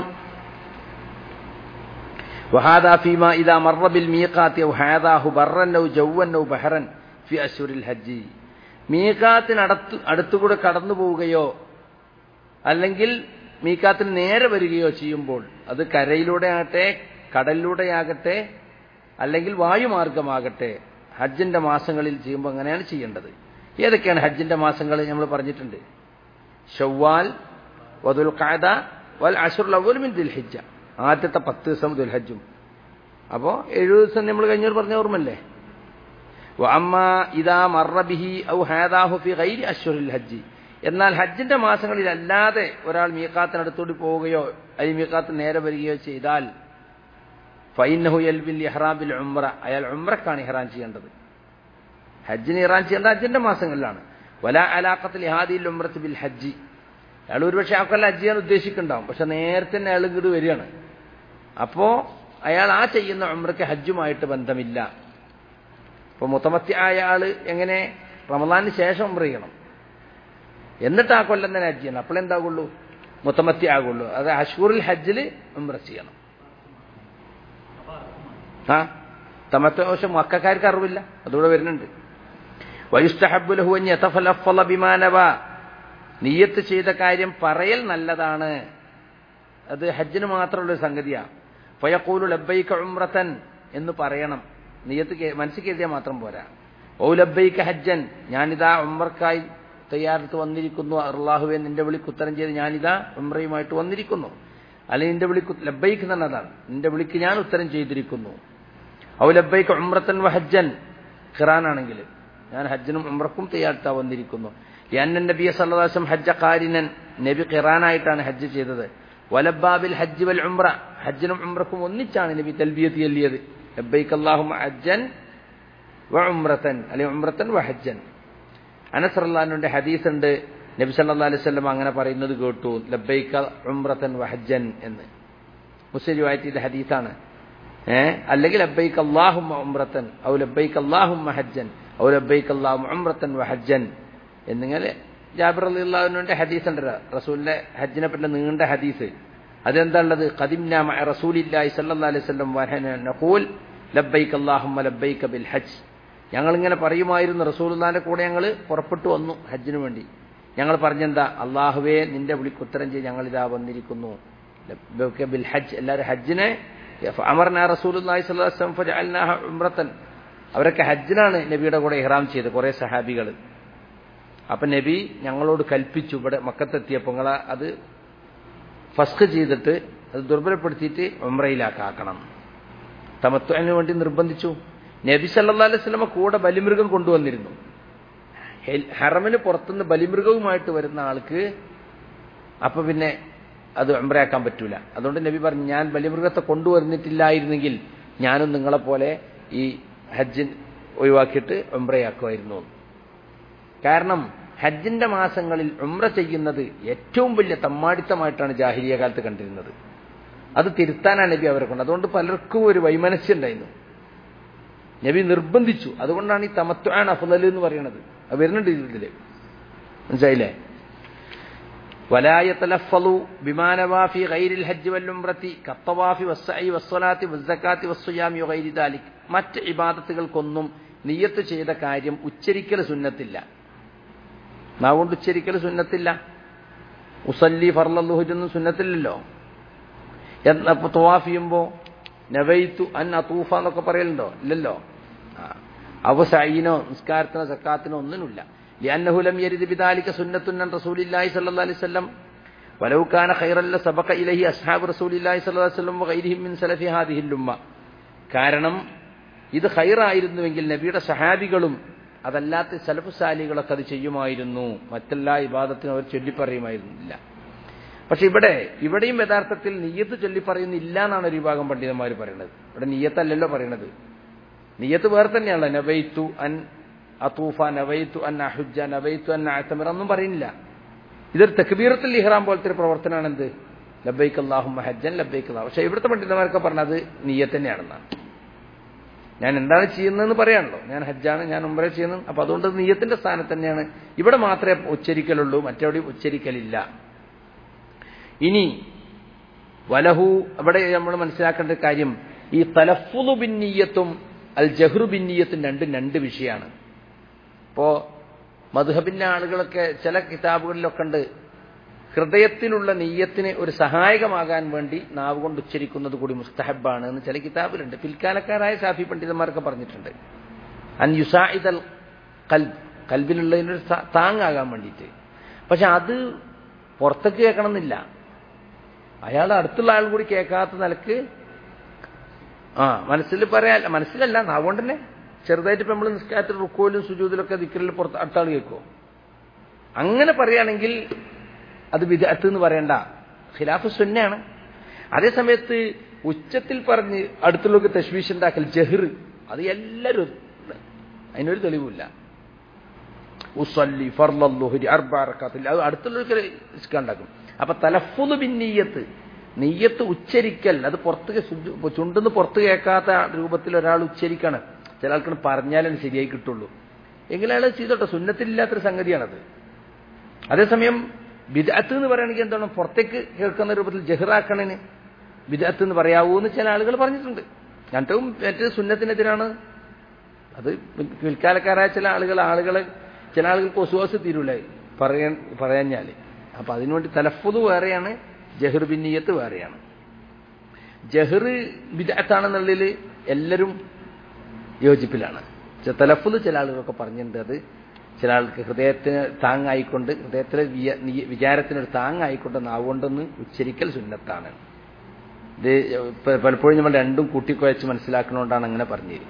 Speaker 1: وهذا فيما إذا مر بالميقات أو حاذاه برا أو جوا أو بحرا في أشهر الحج മീക്കാത്തിന് അടുത്ത് അടുത്തുകൂടെ കടന്നു പോവുകയോ അല്ലെങ്കിൽ മീക്കാത്തിന് നേരെ വരികയോ ചെയ്യുമ്പോൾ അത് കരയിലൂടെ ആകട്ടെ കടലിലൂടെയാകട്ടെ അല്ലെങ്കിൽ വായുമാർഗമാകട്ടെ ഹജ്ജിന്റെ മാസങ്ങളിൽ ചെയ്യുമ്പോൾ അങ്ങനെയാണ് ചെയ്യേണ്ടത് ഏതൊക്കെയാണ് ഹജ്ജിന്റെ മാസങ്ങൾ നമ്മൾ പറഞ്ഞിട്ടുണ്ട് ഷവ്വാൽ വദുൽ ഖാദ വൽ അഷുർ അവൽ മിൻ ദുൽഹിജ്ജ ആദ്യത്തെ പത്ത് ദിവസം ദുൽഹജ്ജും അപ്പോൾ എഴുപത് ദിവസം നമ്മൾ കഴിഞ്ഞവർ പറഞ്ഞ ഓർമ്മല്ലേ വഅമ്മ ഇദാ മറ ബിഹി ഔ ഹാദാഹു ഫി ഗൈരി അശ്ഹുറിൽ ഹജ്ജി എന്നാൽ ഹജ്ജിന്റെ മാസങ്ങളിൽ അല്ലാതെ ഒരാൾ മീക്കാത്തിനടുത്തോട്ട് പോവുകയോ അല്ലെങ്കിൽ മീക്കാത്ത് നേരെ വരികയോ ചെയ്താൽ ഫൈനഹു യൽബിൽ ഇഹ്റാബിൽ ഉംറ അയാൾ ഉംറക്കാണ് ഇഹ്റാൻ ചെയ്യേണ്ടത് ഹജ്ജിന് ഇഹ്റാൻ ചെയ്യേണ്ട ഹജ്ജിന്റെ മാസങ്ങളിലാണ് വല അലാഖത്തിൽ ഹാദിൽ ഉംറത്ത് ബിൽ ഹജ്ജി അയാൾ ഒരുപക്ഷെ ആൾക്കെല്ലാം ഹജ്ജ് ചെയ്യാൻ ഉദ്ദേശിക്കുന്നുണ്ടാവും പക്ഷെ നേരത്തെ തന്നെ അയാൾ ഇങ്ങോട്ട് വരികയാണ് അപ്പോ അയാൾ ആ ചെയ്യുന്ന ഉംറയ്ക്ക് ഹജ്ജുമായിട്ട് ബന്ധമില്ല ഇപ്പൊ മുത്തമത്തി ആയ ആള് എങ്ങനെ റമദാനിന് ശേഷം ഉംറ ചെയ്യണം എന്നിട്ട് ആ കൊല്ലം തന്നെ ഹജ്ജ് ചെയ്യണം അപ്പോഴെന്താകുള്ളൂ മുത്തമത്തി ആകുള്ളൂ അത് അഷൂറിൽ ഹജ്ജിൽ ഉംറ ചെയ്യണം ആ തമത്ത പക്ഷെ മക്കാർക്ക് അറിവില്ല അതുകൂടെ വരുന്നുണ്ട് വയുസ്തഹബുലഹുവ ബിമാനവ നീയത്ത് ചെയ്ത കാര്യം പറയൽ നല്ലതാണ് അത് ഹജ്ജിന് മാത്രമുള്ള സംഗതിയാണ് ഫയക്കൂലു ലബ്ബൈക്ക ഉംറത്തൻ എന്ന് പറയണം നീയത്ത് മനസ്സിൽ കരുതിയാൽ മാത്രം പോരാ ഓ ലബ്ബൈക്ക ഹജ്ജൻ ഞാനിതാ ഉമ്മർക്കായി തയ്യാറെടുത്ത് വന്നിരിക്കുന്നു അള്ളാഹുവെ നിന്റെ വിളിക്ക് ഉത്തരം ചെയ്ത് ഞാനിതാ ഉമ്രയുമായിട്ട് വന്നിരിക്കുന്നു അല്ലെങ്കിൽ നിന്റെ വിളിക്ക് ലബ്ബൈക്ക് തന്നെ അതാണ് നിന്റെ വിളിക്ക് ഞാൻ ഉത്തരം ചെയ്തിരിക്കുന്നു ഔ ലബ്ബൈക്ക് ഉമ്രത്തൻ വ ഹജ്ജൻ ഖിറാനാണെങ്കിൽ ഞാൻ ഹജ്ജിനും ഉമ്രക്കും തയ്യാറെടുത്താ വന്നിരിക്കുന്നു യന്നൻ നബിയ സല്ലാസം ഹജ്ജ കാരിനൻ നബി ഖിറാനായിട്ടാണ് ഹജ്ജ് ചെയ്തത് വലബാബിൽ ഹജ്ജ് വൽ ഉംറ ഹജ്ജിനും ഉംറക്കും ഒന്നിച്ചാണ് നബി തൽബിയത്ത് ചൊല്ലിയത് ലബ്ബൈക്ക് അല്ലാഹും ഹജ്ജൻ വ ഉംറത്തൻ അല്ലെങ്കിൽ ഉംറത്തൻ വ ഹജ്ജൻ അനസ് റല്ലാനുന്റെ ഹദീസ് ഉണ്ട് നബി സല്ലാ അലൈഹി സ്വലം അങ്ങനെ പറയുന്നത് കേട്ടു ലബ്ബൈക്ക ഉംറത്തൻ വ ഹജ്ജൻ എന്ന് മുസ്ലിം വായത്തിന്റെ ഹദീസാണ് ഏഹ് അല്ലെങ്കിൽ ലബ്ബൈക്ക് അല്ലാഹും ഉംറത്തൻ ഔ ലബ്ബൈക്ക് അല്ലാഹും ഹജ്ജൻ ഔ ലബ്ബൈക്ക് അല്ലാഹും ഉംറത്തൻ വ ഹജ്ജൻ എന്നിങ്ങനെ ജാബിർ അള്ളാഹുവിന്റെ ഹദീസ് ഉണ്ടല്ലോ റസൂലിന്റെ ഹജ്ജിനെ പറ്റി നീണ്ട ഹദീസ് അതെന്താ ഉള്ളത് ഖദിംന റസൂലില്ലാഹി സല്ലല്ലാഹു അലൈഹി വസല്ലം നഖൂൽ ലബ്ബൈക അല്ലാഹുമ്മ ലബ്ബൈക ബിൽ ഹജ്ജ് ഞങ്ങൾ ഇങ്ങനെ പറയുമായിരുന്നു റസൂലുള്ളാഹിന്റെ കൂടെ ഞങ്ങൾ പുറപ്പെട്ടു വന്നു ഹജ്ജിന് വേണ്ടി ഞങ്ങൾ പറഞ്ഞെന്താ അള്ളാഹുവേ നിന്റെ വിളിക്ക് ഉത്തരം ചെയ്ത് ഞങ്ങൾ ഇതാ വന്നിരിക്കുന്നു ലബ്ബൈക ബിൽ ഹജ്ജ് എല്ലാവരും ഹജ്ജിനെ അമർന റസൂലുള്ളാഹി സ്വല്ലല്ലാഹു അലൈഹി വസല്ലം ഫജഅൽനാഹ ഉംറത്തൻ അവരൊക്കെ ഹജ്ജിനാണ് നബിയുടെ കൂടെ ഇഹ്റാം ചെയ്ത് കുറെ സഹാബികൾ അപ്പൊ നബി ഞങ്ങളോട് കൽപ്പിച്ചു ഇവിടെ മക്കത്തെത്തിയപ്പോൾ നിങ്ങളെ അത് ഫസ്ക് ചെയ്തിട്ട് അത് ദുർബലപ്പെടുത്തിയിട്ട് ഉംറയിലാക്കാക്കണം തമത്വന് വേണ്ടി നിർബന്ധിച്ചു നബി സല്ലാ അലൈഹി സ്വലമ കൂടെ ബലിമൃഗം കൊണ്ടുവന്നിരുന്നു ഹറമിന് പുറത്തുനിന്ന് ബലിമൃഗവുമായിട്ട് വരുന്ന ആൾക്ക് അപ്പൊ പിന്നെ അത് ഉംറയാക്കാൻ പറ്റൂല അതുകൊണ്ട് നബി പറഞ്ഞു ഞാൻ ബലിമൃഗത്തെ കൊണ്ടുവന്നിട്ടില്ലായിരുന്നെങ്കിൽ ഞാനും നിങ്ങളെപ്പോലെ ഈ ഹജ്ജിൻ ഒഴിവാക്കിയിട്ട് ഉംറയാക്കുമായിരുന്നു കാരണം ഹജ്ജിന്റെ മാസങ്ങളിൽ ഉംറ ചെയ്യുന്നത് ഏറ്റവും വലിയ തമ്മാടിത്തമായിട്ടാണ് ജാഹിരിയ കാലത്ത് കണ്ടിരുന്നത് അത് തിരുത്താനാണ് നബി അവരെ കൊണ്ട് അതുകൊണ്ട് പലർക്കും ഒരു വൈമനസ്യം ഉണ്ടായിരുന്നു നബി നിർബന്ധിച്ചു അതുകൊണ്ടാണ് ഈ തമത്വാൻ അഫുദൽ എന്ന് പറയുന്നത് അത് വരുന്നുണ്ട് ഇതില് മനസ്സിലായില്ലേ ولا يتلفظ بما نوى في غير الحج والعمرة كالطواف والسعي والصلاة والزكاة والصيام وغير ذلك മറ്റ് ഇബാദത്തുകൾക്കൊന്നും നിയ്യത്ത് ചെയ്ത കാര്യം ഉച്ചരിക്കൽ സുന്നത്തില്ല നാവുകൊണ്ട് ഉച്ചരിക്കൽ സുന്നത്തില്ല ഉസല്ലി ഫർലുഹുജൊന്നും സുന്നത്തില്ലല്ലോ എന്നപ്പോ തുവാഫ് ചെയ്യുമ്പോൾ നവൈത്തു അൻ അത്തൂഫ എന്നൊക്കെ പറയലുണ്ടോ ഇല്ലല്ലോ ആ. അപ്പൊ സൈനോ നിസ്കാരത്തിനോ സക്കാത്തിനോ ഒന്നിനുമില്ല لأنه لم يرد بذلك سنة عن رسول الله صلى الله عليه وسلم ولو كان خيرا لسبق إليه أصحاب رسول الله صلى الله عليه وسلم وغيرهم من سلف هذه الأمة കാരണം ഇത് ഹൈറായിരുന്നുവെങ്കിൽ നബിയുടെ സഹാബികളും അതല്ലാത്ത സലഫു സാലികളൊക്കെ അത് ചെയ്യുമായിരുന്നു മറ്റെല്ലാ ഇബാദത്തിനും അവർ ചൊല്ലിപ്പറയുമായിരുന്നില്ല പക്ഷെ ഇവിടെ ഇവിടെയും യഥാർത്ഥത്തിൽ നീയത്ത് ചൊല്ലിപ്പറയുന്നില്ല എന്നാണ് ഒരു വിഭാഗം പണ്ഡിതന്മാർ പറയുന്നത് ഇവിടെ നീയത്തല്ലല്ലോ പറയണത് നീയത്ത് വേറെ തന്നെയാണല്ലോ നവൈത്തു അൻ അത്തൂഫ നവൈത്തു അൻ അഹുജ നവൈത്തു അൻ ആത്തമിർ ഒന്നും പറയുന്നില്ല ഇതൊരു തക്ബീറത്തിൽ ഇഹ്റാം പോലത്തെ ഒരു പ്രവർത്തനമാണ് എന്ത് ലബൈക്ക് അള്ളാഹു ഹജ്ജൻ ലബൈക്ക് അള്ളാഹു പക്ഷെ ഇവിടുത്തെ പണ്ഡിതന്മാരൊക്കെ പറഞ്ഞത് നീയത്ത് തന്നെയാണെന്നാണ് ഞാൻ എന്താണ് ചെയ്യുന്നതെന്ന് പറയാണല്ലോ ഞാൻ ഹജ്ജാണ് ഞാൻ ഉംറ ചെയ്യുന്നത് അപ്പൊ അതുകൊണ്ട് നീയത്തിന്റെ സ്ഥാനത്ത് തന്നെയാണ് ഇവിടെ മാത്രമേ ഉച്ചരിക്കലുള്ളൂ മറ്റെവിടെയും ഉച്ചരിക്കലില്ല ഇനി വലഹു അവിടെ നമ്മൾ മനസ്സിലാക്കേണ്ട കാര്യം ഈ തലഫുദു ബിന്നീയത്തും അൽ ജഹ്റു ബിന്നീയത്തും രണ്ടും രണ്ട് വിഷയമാണ് ഇപ്പോ മധുഹബിന്റെ ആളുകളൊക്കെ ചില കിതാബുകളിലൊക്കെ ഉണ്ട് ഹൃദയത്തിലുള്ള നെയ്യത്തിന് ഒരു സഹായകമാകാൻ വേണ്ടി നാവ് കൊണ്ട് ഉച്ചരിക്കുന്നത് കൂടി മുസ്തഹബാണ് എന്ന് ചില കിതാബിലുണ്ട് പിൽക്കാലക്കാരായ ഷാഫി പണ്ഡിതന്മാരൊക്കെ പറഞ്ഞിട്ടുണ്ട് അൻ യുസായിദൽ കൽബ് കൽബിലുള്ളതിനൊരു താ- താങ്ങാകാൻ വേണ്ടിയിട്ട് പക്ഷെ അത് പുറത്തേക്ക് കേൾക്കണമെന്നില്ല അയാൾ അടുത്തുള്ള ആൾ കൂടി കേൾക്കാത്ത നിലക്ക് ആ മനസ്സിൽ പറയാൻ മനസ്സിലല്ല നാവുകൊണ്ട് തന്നെ ചെറുതായിട്ട് ഇപ്പം നമ്മൾ നിസ്കാരത്തിൽ റുക്കോയിലും സുജൂതിലൊക്കെ ദിക്കറിൽ പുറത്ത് അടുത്ത ആൾ കേൾക്കുമോ അങ്ങനെ പറയുകയാണെങ്കിൽ അത് വിദഗ്ധ എന്ന് പറയണ്ട ഖിലാഫ് സുന്നയാണ് അതേസമയത്ത് ഉച്ചത്തിൽ പറഞ്ഞ് അടുത്തുള്ളവർക്ക് തശ്വീഷ് ഉണ്ടാക്കൽ ജഹിർ അത് എല്ലാവരും അതിനൊരു തെളിവില്ല ഉസല്ലി ഫർലുഹരി അർബാറക്കാത്തിൽ അത് അടുത്തുള്ളവർക്ക് ഇസ്ക ഉണ്ടാക്കും അപ്പൊ തലഫുദ് ബിന്നീയത്ത് നെയ്യത്ത് ഉച്ചരിക്കൽ അത് പുറത്ത് ചുണ്ടെന്ന് പുറത്ത് കേൾക്കാത്ത രൂപത്തിൽ ഒരാൾ ഉച്ചരിക്കാണ് ചില ആൾക്കാണ് പറഞ്ഞാലും ശരിയായി കിട്ടുള്ളൂ എങ്കിലും അയാൾ ചെയ്തോട്ടെ സുന്നത്തിലില്ലാത്തൊരു സംഗതിയാണത് അതേസമയം ബിദഅത്ത് എന്ന് പറയുകയാണെങ്കിൽ എന്താണ് പുറത്തേക്ക് കേൾക്കുന്ന രൂപത്തിൽ ജഹിറാക്കണന് ബിദഅത്ത് എന്ന് പറയാവൂ എന്ന് ചില ആളുകൾ പറഞ്ഞിട്ടുണ്ട് രണ്ടും മറ്റേ സുന്നത്തിനെതിരാണ് അത് പിൽക്കാലക്കാരായ ചില ആളുകൾ ആളുകളെ ചില ആളുകൾക്ക് ഒസുവാസ് തീരൂല പറയാൻ പറയാഞ്ഞാല് അപ്പൊ അതിനുവേണ്ടി തലഫുദ് വേറെയാണ് ജഹർ ബിന്നീയത്ത് വേറെയാണ് ജഹർ ബിദഅത്താണെന്നുള്ളതിൽ എല്ലാവരും യോജിപ്പിലാണ് ചെ- തലഫുദ് ചില ആളുകളൊക്കെ പറഞ്ഞിട്ടുണ്ട് അത് ചില ആൾക്ക് ഹൃദയത്തിന് താങ്ങായിക്കൊണ്ട് ഹൃദയത്തിലെ വിയ- നീ- വിചാരത്തിനൊരു താങ്ങായിക്കൊണ്ട് നാവുകൊണ്ടൊന്ന് ഉച്ചരിക്കൽ സുന്നത്താണ് ഇത് പ- പലപ്പോഴും നമ്മൾ രണ്ടും കൂട്ടിക്കുഴച്ച് മനസ്സിലാക്കുന്നതുകൊണ്ടാണ് അങ്ങനെ പറഞ്ഞത്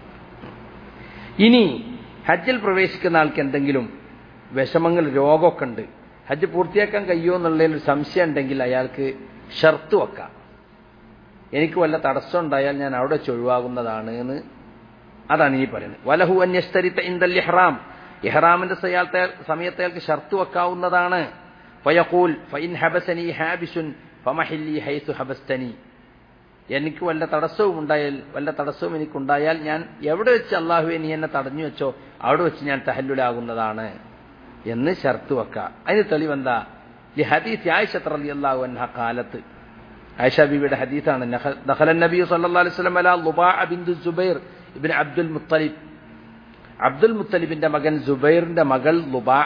Speaker 1: ഇനി ഹജ്ജിൽ പ്രവേശിക്കുന്ന ആൾക്ക് എന്തെങ്കിലും വിഷമങ്ങൾ രോഗമൊക്കെ ഉണ്ട് ഹജ്ജ് പൂർത്തിയാക്കാൻ കഴിയുമോ എന്നുള്ളതിൽ ഒരു സംശയം ഉണ്ടെങ്കിൽ അയാൾക്ക് ഷർത്ത് വെക്കാം എനിക്ക് വല്ല തടസ്സം ഉണ്ടായാൽ ഞാൻ അവിടെ വെച്ച് ഒഴിവാകുന്നതാണ് എന്ന് അതാണ് ഈ പറയുന്നത് വലഹു അന്യസ്തരിത്ത ഇന്ദൽ ഇഹ്റാം ഇഹ്റാമിന്റെ സയാലത്തെ സമയത്ത് അയാൾക്ക് ഷർത്ത് വെക്കാവുന്നതാണ് ഫയഖൂൽ ഫൈൻ ഹബസനി ഹാബിസുൻ ഫമഹില്ലി ഹൈസു ഹബസ്തനി എനിക്ക് വല്ല തടസ്സവും ഉണ്ടായാൽ വല്ല തടസ്സവും എനിക്കുണ്ടായാൽ ഞാൻ എവിടെ വെച്ച് അള്ളാഹുവെ നീ എന്നെ തടഞ്ഞു വെച്ചോ അവിടെ വെച്ച് ഞാൻ തഹല്ലുലാകുന്നതാണ് എന്ന് ഷർത്ത് വെക്കാം അതിന് തെളിവെന്താ ഈ ഹദീസ് ആയിഷത്ത് റളിയല്ലാഹു അൻഹ കാലത്ത് ആയിഷ ബീവിയുടെ ഹദീസാണ് നഖ- ദഖല നബി സല്ലല്ലാഹു അലൈഹി വസല്ലം അലാ ലുബാഅ ബിന്തു സുബൈർ ഇബ്നു അബ്ദുൽ മുത്തലിബ് അബ്ദുൽ മുത്തലിബിന്റെ മകൻ സുബൈറിന്റെ മകൾ ലുബാഅ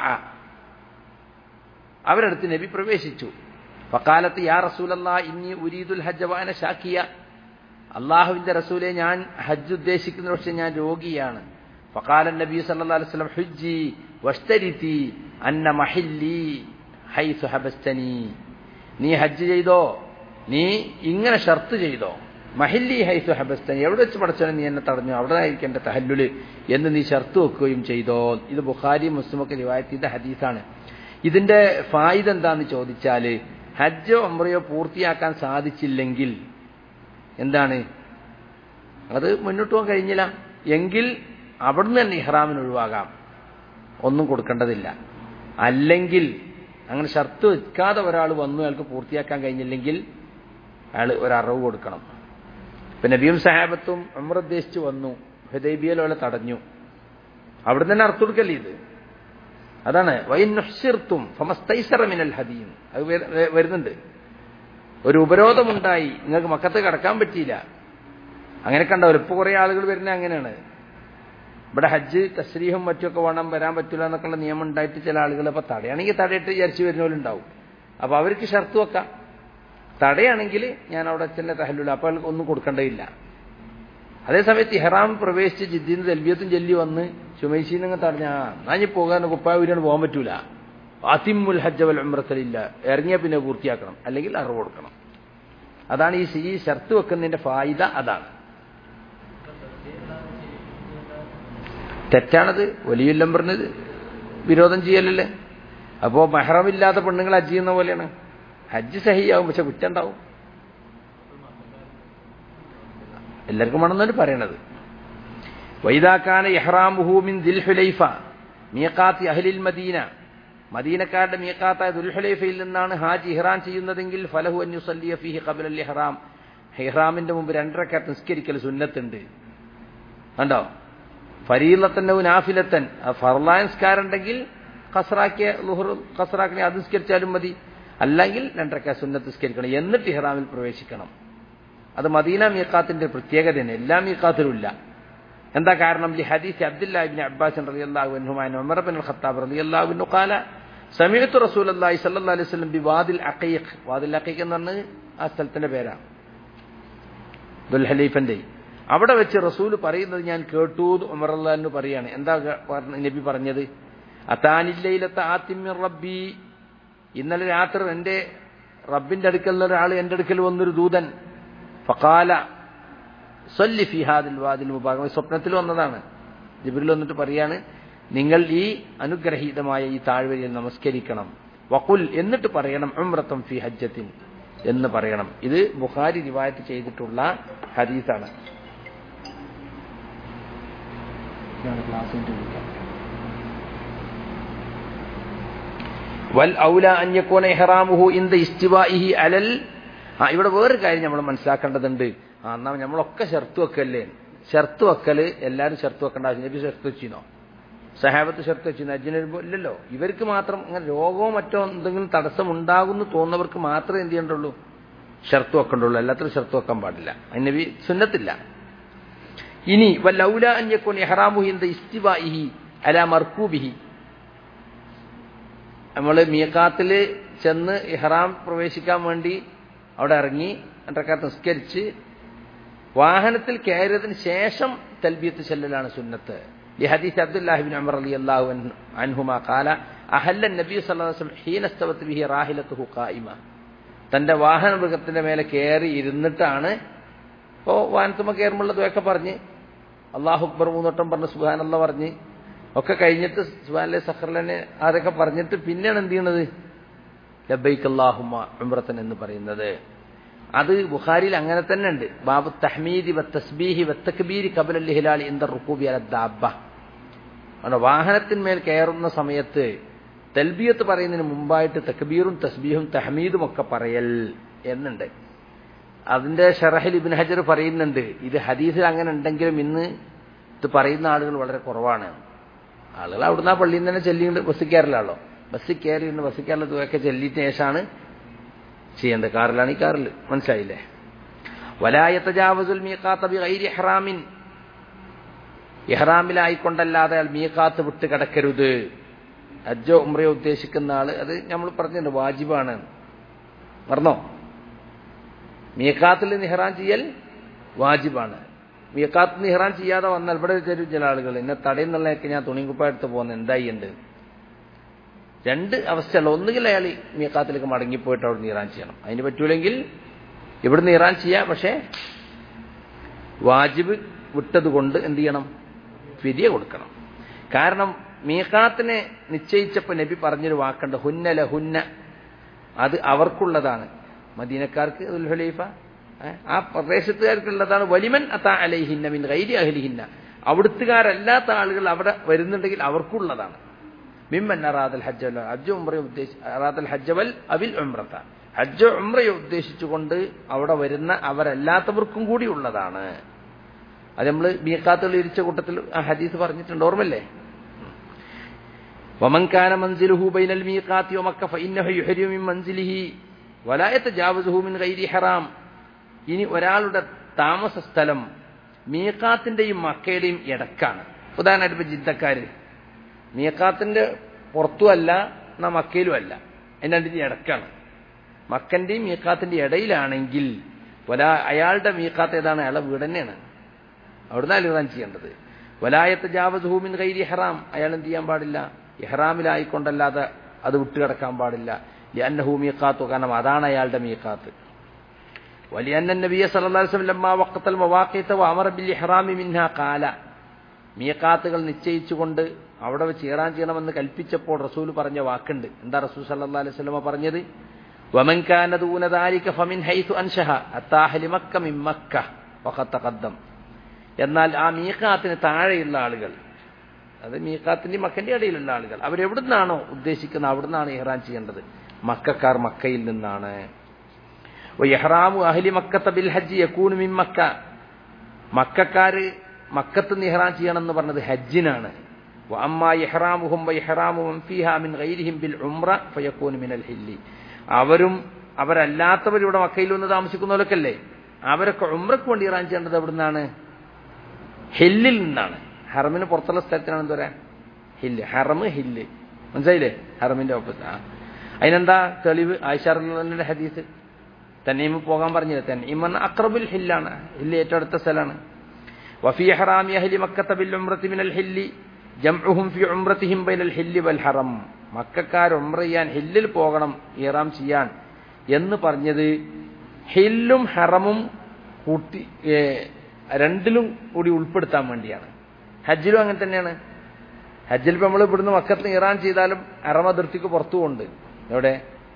Speaker 1: അവരടുത്ത് നബി പ്രവേശിച്ചു ഫക്കാലത്ത് യാ റസൂലല്ലാ ഇന്നി ഉരീദുൽ ഹജ്ജ വാന ഷാക്കിയ അള്ളാഹുവിന്റെ റസൂലെ ഞാൻ ഹജ്ജ് ഉദ്ദേശിക്കുന്ന പക്ഷെ ഞാൻ രോഗിയാണ് ഫക്കാലൻ നബി സല്ലല്ലാഹു അലൈഹി വസല്ലം ഹുജ്ജി വഷ്തരിതി അന്ന മഹില്ലി ഹൈസു ഹബസ്തനി നീ ഹജ്ജ് ചെയ്തോ നീ ഇങ്ങനെ ഷർത്ത് ചെയ്തോ മഹില്ലി ഹൈസു ഹബസ്തനി എവിടെ വെച്ച് പഠിച്ചോ നീ എന്നെ തടഞ്ഞു അവിടെ ആയിരിക്കും എന്റെ തഹല്ലുല് എന്ന് നീ ഷർത്ത് വെക്കുകയും ചെയ്തോ ഇത് ബുഖാരി മുസ്ലിമൊക്കെ റിവായത്ത് ചെയ്ത ഹദീസാണ് ഇതിന്റെ ഫായിദ എന്താന്ന് ചോദിച്ചാല് ഹജ്ജോ ഉംറയോ പൂർത്തിയാക്കാൻ സാധിച്ചില്ലെങ്കിൽ എന്താണ് അത് മുന്നോട്ട് പോകാൻ കഴിഞ്ഞില്ല എങ്കിൽ അവിടുന്ന് തന്നെ ഇഹ്റാമിന് ഒഴിവാകാം ഒന്നും കൊടുക്കേണ്ടതില്ല അല്ലെങ്കിൽ അങ്ങനെ ഷർത്ത് വെക്കാതെ ഒരാൾ വന്നു അയാൾക്ക് പൂർത്തിയാക്കാൻ കഴിഞ്ഞില്ലെങ്കിൽ അയാൾ ഒരറവ് കൊടുക്കണം ഇപ്പൊ നബിയും സഹാബത്തും ഉംറ ഉദ്ദേശിച്ച് വന്നു ഹുദൈബിയയിൽ അവളെ തടഞ്ഞു അവിടെ തന്നെ അർത്ഥം കൊടുക്കല്ലേ ഇത് അതാണ് വൈനുഷിർത്തും ഫമസ്തൈസറമിനൽ ഹദീം അത് വര- വ- വരുന്നുണ്ട് ഒരു ഉപരോധമുണ്ടായി നിങ്ങൾക്ക് മക്കത്ത് കടക്കാൻ പറ്റിയില്ല അങ്ങനെ കണ്ടാവില്ല ഇപ്പൊ കുറെ ആളുകൾ വരുന്നത് അങ്ങനെയാണ് ഇവിടെ ഹജ്ജ് തസ്രീഹും മറ്റുമൊക്കെ വേണം വരാൻ പറ്റില്ല എന്നൊക്കെയുള്ള നിയമം ഉണ്ടായിട്ട് ചില ആളുകൾ അപ്പൊ തടയാണെങ്കിൽ തടയിട്ട് വിചാരിച്ചു വരുന്നവരുണ്ടാവും അപ്പൊ അവർക്ക് ഷർത്ത് വെക്കാം തടയാണെങ്കിൽ ഞാൻ അവിടെ തന്നെ തഹല്ലുല അപ്പോൾ അയാൾക്ക് ഒന്നും കൊടുക്കേണ്ടതില്ല അതേസമയത്ത് ഇഹ്റാം പ്രവേശിച്ച് ജിദ്ദീന്ന് തെൽബിയത്തും ചൊല്ലി വന്ന് ചുമൈശീന്ന് അങ്ങ് തടഞ്ഞ നാഞ്ഞി പോകാൻ കുപ്പായ ഊരാണ് പോകാൻ പറ്റൂല അതിമുൽ ഹജ്ജവൽ ഉമ്രത്തലില്ല ഇറങ്ങിയാൽ പിന്നെ പൂർത്തിയാക്കണം അല്ലെങ്കിൽ അറിവ് കൊടുക്കണം അതാണ് ഈ ഈ ഷർത്ത് വെക്കുന്നതിന്റെ ഫായിദ അതാണ് തെറ്റാണത് വലിയുല്ലം പറഞ്ഞത് വിരോധം ചെയ്യലല്ലേ അപ്പോ മെഹറമില്ലാത്ത പെണ്ണുങ്ങൾ ഹജ്ജ് ചെയ്യുന്ന പോലെയാണ് ഹജ്ജ് സഹിയാവും പക്ഷെ കുറ്റം ഉണ്ടാവും എല്ലാവർക്കും വേണമെന്നാണ് പറയണത് വൈദാക്കാന ഇഹ്റാമുഹൂമിൻ ദിൽഹുലൈഫ മീഖാത്തി അഹ്ലിൽ മദീന മദീനക്കാരുടെ മീഖാത്തായ ദുൽഹുലൈഫയിൽ നിന്നാണ് ഹാജ് ഇഹ്റാം ചെയ്യുന്നതെങ്കിൽ ഫലഹു അന്യുസല്ലിയ ഫിഹി ഖബലൽ ഇഹ്റാം ഇഹ്റാമിന്റെ മുമ്പ് രണ്ടരക്കാറ്റ് നിസ്കരിക്കൽ സുന്നത്തുണ്ട് കണ്ടോ ഫരീലത്തന്നെ നാഫിലത്തൻ ഫർലായ നിസ്കാരം ഉണ്ടെങ്കിൽ ഖസറാക്കിയ ലുഹർ ഖസറാക്കിനെ അത് നിസ്കരിച്ചാലും മതി അല്ലെങ്കിൽ രണ്ടരക്ക സുന്നത്ത് നിസ്കരിക്കണം എന്നിട്ട് ഇഹ്റാമിൽ പ്രവേശിക്കണം അത് മദീന മീക്കാത്തിന്റെ പ്രത്യേകതയാണ് എല്ലാ മീക്കാത്തിലും ഇല്ല എന്താ കാരണം ലി ഹദീസ് അബ്ദുല്ലാഹിബിൻ അബ്ബാസ് റളിയല്ലാഹു അൻഹുമായ ഉമർ ബിൻ ഖത്താബ് റളിയല്ലാഹു അൻഹു ഖാല സമയത്ത് റസൂലുള്ളാഹി സ്വല്ലല്ലാഹു അലൈഹി വസല്ലം ബി വാദിൽ അഖീഖ് വാദിൽ അഖീഖ് എന്ന് പറഞ്ഞത് ആ സ്ഥലത്തിന്റെ പേരാണ് ദുൽഹലീഫന്റെ അവിടെ വെച്ച് റസൂൽ പറയുന്നത് ഞാൻ കേട്ടു ഉമർ അള്ളാഹു പറയാണ് എന്താ നബി പറഞ്ഞത് അതാനില്ലയിലത്തെ ആത്തിമ്യ റബ്ബി ഇന്നലെ രാത്രി എന്റെ റബ്ബിന്റെ അടുക്കൽ ഒരാൾ എന്റെ അടുക്കൽ വന്നൊരു ദൂതൻ ഫക്കാല സൊല്ലി ഫിഹാദിൽ വാദിൽ മുബാറക് സ്വപ്നത്തിൽ വന്നതാണ് ജിബിരിൽ വന്നിട്ട് പറയാണ് നിങ്ങൾ ഈ അനുഗ്രഹീതമായ ഈ താഴ്വരയിൽ നമസ്കരിക്കണം വക്കുൽ എന്നിട്ട് പറയണം ഉമ്രത്തം ഫി ഹജ്ജത്തിൻ എന്ന് പറയണം ഇത് ബുഖാരി റിവായത്ത് ചെയ്തിട്ടുള്ള ഹദീസാണ് വൽ ഔല അന്യക്കോന ഇഹ്റാമുഹു ഇന്ദ ഇസ്തിവാഇഹി അലൽ ആ ഇവിടെ വേറൊരു കാര്യം നമ്മൾ മനസ്സിലാക്കേണ്ടതുണ്ട് ആ എന്നാ നമ്മളൊക്കെ ഷർത്ത് വെക്കല്ലേ ഷർത്ത് വെക്കല് എല്ലാവരും ഷർത്ത് വെക്കേണ്ട ആവശ്യം നബി ഷർത്ത് വെച്ചിനോ സഹാബത്ത് ഷർത്ത് വെച്ചിരുന്നു അജ്ജിന് ഇല്ലല്ലോ ഇവർക്ക് മാത്രം അങ്ങനെ രോഗമോ മറ്റോ എന്തെങ്കിലും തടസ്സം ഉണ്ടാകുന്നു തോന്നുന്നവർക്ക് മാത്രമേ എന്ത് ചെയ്യേണ്ടുള്ളൂ ഷർത്ത് വെക്കണ്ടുള്ളൂ എല്ലാത്തിനും ഷർത്ത് വെക്കാൻ പാടില്ല നബി സുന്നത്തില്ല ഇനി വല്ലൗല അന്യക്കോൻ ഇഹ്റാമുഹിന്ദ ഇസ്തിവാഇഹി അല മർക്കൂബിഹി നമ്മൾ മീക്കാത്തിൽ ചെന്ന് ഇഹ്റാം പ്രവേശിക്കാൻ വേണ്ടി അവിടെ ഇറങ്ങി രണ്ടരക്കാത്ത് നിസ്കരിച്ച് വാഹനത്തിൽ കയറിയതിന് ശേഷം തൽബിയത്ത് ചെല്ലലാണ് സുന്നത്ത് ലഹദീസ് അബ്ദുല്ലാഹിബിൻ അമർ അലി അള്ളാഹു അൻഹുമ കാല അഹല്ല നബി സല്ലാസ്ലം ഹീനസ്തവത്ത് ബിഹി റാഹിലത്തുഹു ഖായിമ തന്റെ വാഹന മൃഗത്തിന്റെ മേലെ കയറി ഇരുന്നിട്ടാണ് ഇപ്പോ വാഹനത്തുമ്മ കയറുമ്പോഴതൊക്കെ പറഞ്ഞ് അള്ളാഹു അക്ബർ മൂന്നോട്ടം പറഞ്ഞ് സുഹാനല്ല പറഞ്ഞ് ഒക്കെ കഴിഞ്ഞിട്ട് സുഹാലെ സഹർലനെ അതൊക്കെ പറഞ്ഞിട്ട് പിന്നെയാണ് എന്ത് ചെയ്യണത് ലബൈക്ക് അള്ളാഹുമ ഉംറത്തൻ എന്ന് പറയുന്നത് അത് ബുഖാരിയിൽ അങ്ങനെ തന്നെ ഉണ്ട് ബാബു തഹ്മീദി വ തസ്ബീഹി വ തക്ബീരി കബലൽ ഹിലാലി ഇന്ദ റുക്കൂബി അല ദാബ അവിടെ വാഹനത്തിന്മേൽ കയറുന്ന സമയത്ത് തൽബിയത്ത് പറയുന്നതിന് മുമ്പായിട്ട് തക്ബീറും തസ്ബീഹും തഹമീദും ഒക്കെ പറയൽ എന്നുണ്ട് അതിന്റെ ഷറഹിൽ ഇബിൻ ഹജർ പറയുന്നുണ്ട് ഇത് ഹദീസിൽ അങ്ങനെ ഉണ്ടെങ്കിലും ഇന്ന് ഇത് പറയുന്ന ആളുകൾ വളരെ കുറവാണ് ആളുകൾ അവിടുന്ന് ആ പള്ളിയിൽ നിന്ന് തന്നെ ചെല്ലിയുണ്ട് ബസ്സിൽ കയറിലാണല്ലോ ബസ്സിൽ കയറിയുണ്ട് ബസ്സിൽ കയറുന്ന തുകയൊക്കെ ചെല്ലിയിട്ട് ശേഷമാണ് ചെയ്യേണ്ടത് കാറിലാണ് ഈ കാറിൽ മനസ്സിലായില്ലേ വലായത്ത ജാവസുൽ മീക്കാത്ത ബി ഗൈരി ഇഹ്റാമിൻ ഇഹ്റാമിലായിക്കൊണ്ടല്ലാതെ അയാൾ മീക്കാത്ത് വിട്ട് കിടക്കരുത് അജ്ജോ ഉമ്രയോ ഉദ്ദേശിക്കുന്ന ആള് അത് നമ്മൾ പറഞ്ഞിട്ടുണ്ട് വാജിബാണ് മറന്നോ മീക്കാത്തിൽ നിഹ്റാൻ ചെയ്യൽ വാജിബാണ് മീക്കാത്ത് നിഹ്റാൻ ചെയ്യാതെ വന്നാൽ ഇവിടെ തരും ചില ആളുകൾ എന്നെ തടയുന്നുള്ളതൊക്കെ ഞാൻ തുണിക്കുപ്പായെടുത്ത് പോകുന്നത് എന്തായി ഉണ്ട് രണ്ട് അവസ്ഥയുള്ള ഒന്നുകിൽ അയാൾ മീക്കാത്തിലേക്ക് മടങ്ങിപ്പോയിട്ട് അവിടെ നീറാൻ ചെയ്യണം അതിന് പറ്റൂലെങ്കിൽ ഇവിടെ നീറാൻ ചെയ്യാം പക്ഷേ വാജിബ് വിട്ടത് കൊണ്ട് എന്ത് ചെയ്യണം ഫിരിയ കൊടുക്കണം കാരണം മീക്കാത്തിനെ നിശ്ചയിച്ചപ്പോൾ നബി പറഞ്ഞൊരു വാക്കുണ്ട് ഹുന്നല ഹുന്ന അത് അവർക്കുള്ളതാണ് മദീനക്കാർക്ക് ദുൽഹലീഫ ആ പ്രദേശത്തുകാർക്കുള്ളതാണ് വലിമൻ അത്താ അലൈഹിന്ന മിൻ ഗൈരി അഹ്ലിഹിന്ന അവിടുത്തുകാരല്ലാത്ത ആളുകൾ അവിടെ വരുന്നുണ്ടെങ്കിൽ അവർക്കുള്ളതാണ് മിമ്മൻ അറാദൽ ഹജ്ജ ഹജ്ജ് ഉംറയെ ഉദ്ദേശി അറാദൽ ഹജ്ജവൽ അവിൽ ഉംറത്ത ഹജ്ജ് ഉംറയെ ഉദ്ദേശിച്ചുകൊണ്ട് അവിടെ വരുന്ന അവരല്ലാത്തവർക്കും കൂടി ഉള്ളതാണ് അത് നമ്മൾ മീക്കാത്തുകൾ ഇരിച്ച കൂട്ടത്തിൽ ആ ഹദീസ് പറഞ്ഞിട്ടുണ്ട് ഓർമ്മല്ലേ വമൻകാന മൻസിലുഹു ബൈനൽ മീഖാത്തി വമക്ക ഫഇന്നഹു യുഹരിമു മിൻ മൻസിലിഹി വലാ യതജാവസുഹു മിൻ ഗൈരി ഹറാം ഇനി ഒരാളുടെ താമസ സ്ഥലം മീഖാത്തിന്റെയും മക്കയുടെയും ഇടക്കാണ് ഉദാഹരണമായിട്ട് ഇപ്പൊ ജിദ്ദക്കാര് മീഖാത്തിന്റെ പുറത്തുമല്ല എന്നാ മക്കയിലും അല്ല അതിന്റെ രണ്ടിന്റെ ഇടക്കാണ് മക്കന്റെയും മീക്കാത്തിന്റെയും ഇടയിലാണെങ്കിൽ വലാ അയാളുടെ മീക്കാത്ത് ഏതാണ് അയാളെ വീട് തന്നെയാണ് അവിടുന്ന് അലിറാൻ ചെയ്യേണ്ടത് വലായത്ത് ജാവസൂമിൻ കൈരി ഹറാം അയാൾ എന്ത് ചെയ്യാൻ പാടില്ല ഇഹ്റാമിലായിക്കൊണ്ടല്ലാതെ അത് വിട്ടുകിടക്കാൻ പാടില്ല ലിയന്നഹു മീക്കാത്തു കാരണം അതാണ് അയാളുടെ മീക്കാത്ത് ولأن النبي صلى الله عليه وسلم لما وقت المواقيت وأمر بالإحرام منها قال മീക്കാത്തുകൾ നിശ്ചയിച്ചുകൊണ്ട് അവിടെ വെച്ച് ഇറാൻ ചെയ്യണമെന്ന് കൽപ്പിച്ചപ്പോൾ റസൂൽ പറഞ്ഞ വാക്കുണ്ട് എന്താ റസൂൽ സല്ലല്ലാഹു അലൈഹി വസല്ലമ പറഞ്ഞത് വമൻ കാന ദൂന ദാലിക ഫമിൻ ഹൈസു അൻഷഹ അത്താഹലി മക്ക മിൻ മക്ക വഖത്ത് തഖദ്ദം എന്നാൽ ആ മീക്കാത്തിന് താഴെയുള്ള ആളുകൾ അത് മീക്കാത്തിന്റെ മക്കന്റെ ഇടയിലുള്ള ആളുകൾ അവരെവിടുന്നാണോ ഉദ്ദേശിക്കുന്നത് അവിടുന്നാണ് ഇഹ്റാൻ ചെയ്യേണ്ടത് മക്കാർ മക്കയിൽ നിന്നാണ് ഇഹ്റാമു അഹ്ലി മക്കത്ത ബിൽ ഹജ്ജ് യക്കൂനു മിൻ മക്ക മക്കാര് മക്കത്ത് നിന്ന് ഇഹ്റാം ചെയ്യണം എന്ന് പറഞ്ഞത് ഹജ്ജിനാണ് വഅമ്മാ ഇഹ്റാമുഹും വഇഹ്റാമുഹും ഫീഹാ മിൻ ഗൈരിഹിം ബിൽ ഉംറ ഫയകൂനു മിനൽ ഹില്ലി അവരും അവരല്ലാത്തവർ ഇവിടെ മക്കയിൽ വന്ന് താമസിക്കുന്നവരൊക്കെയല്ലേ അവരൊക്കെ ഉംറക്ക് വേണ്ടി ഇറാൻ ചെയ്യേണ്ടത് എവിടുന്നാണ് ഹില്ലിൽ നിന്നാണ് ഹറമിന് പുറത്തുള്ള സ്ഥലത്തിനാണ് എന്താ പറയാ ഹില്ല് ഹറമ് ഹില്ല് മനസ്സിലായില്ലേ ഹറമിന്റെ ഓപ്പോസിറ്റ് ആ അതിനെന്താ തെളിവ് ആയിഷാറിന്റെ ഹദീസ് തന്നീം പോകാൻ പറഞ്ഞില്ല തന്നീം പറഞ്ഞ അക്രബുൽ ഹില്ലാണ് ഹില്ല് ഏറ്റവും അടുത്ത സ്ഥലമാണ് വഫി ഹറാമി അഹ്ലി മക്കത്ത ബിൽ ഉംറത്തി മിനൽ ഹില്ലി ജംഉഹും ഫി ഉംറത്തിഹിം ബൈനൽ ഹില്ലി വൽ ഹറം മക്കാർ ഉംറ ചെയ്യാൻ ഹില്ലിൽ പോകണം ഇറാം ചെയ്യാൻ എന്ന് പറഞ്ഞത് ഹില്ലും ഹറമും കൂട്ടി രണ്ടിലും കൂടി ഉൾപ്പെടുത്താൻ വേണ്ടിയാണ് ഹജ്ജിലും അങ്ങനെ തന്നെയാണ് ഹജ്ജിൽ ഇപ്പം നമ്മൾ ഇവിടുന്ന് മക്കത്ത് ഇറാൻ ചെയ്താലും അറമ അതിർത്തിക്ക് പുറത്തുമുണ്ട് എവിടെ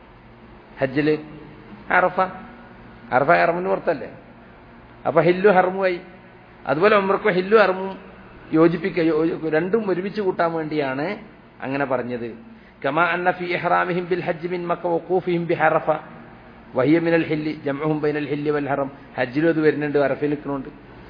Speaker 1: ഹജ്ജില് അറഫ അറഫ അറമിന് പുറത്തല്ലേ അപ്പൊ ഹില്ലു ഹർമുമായി അതുപോലെ ഉമ്രക്കും ഹില്ലു ഹർമും യോജിപ്പിക്കുക രണ്ടും ഒരുമിച്ച് കൂട്ടാൻ വേണ്ടിയാണ് അങ്ങനെ പറഞ്ഞത് കമാ അന്ന ഫി ഇഹ്റാമിഹിം ബിൽ ഹജ്ജ് മിൻ മക്ക വഖൂഫിഹിം ബി ഹറഫ വഹിയ മിനൽ ഹില്ലി ജംഉഹും ബൈനൽ ഹില്ലി വൽ ഹറം ഹജ്ജിലും അത് വരുന്നുണ്ട് അറഫയിൽ നിൽക്കുന്നുണ്ട്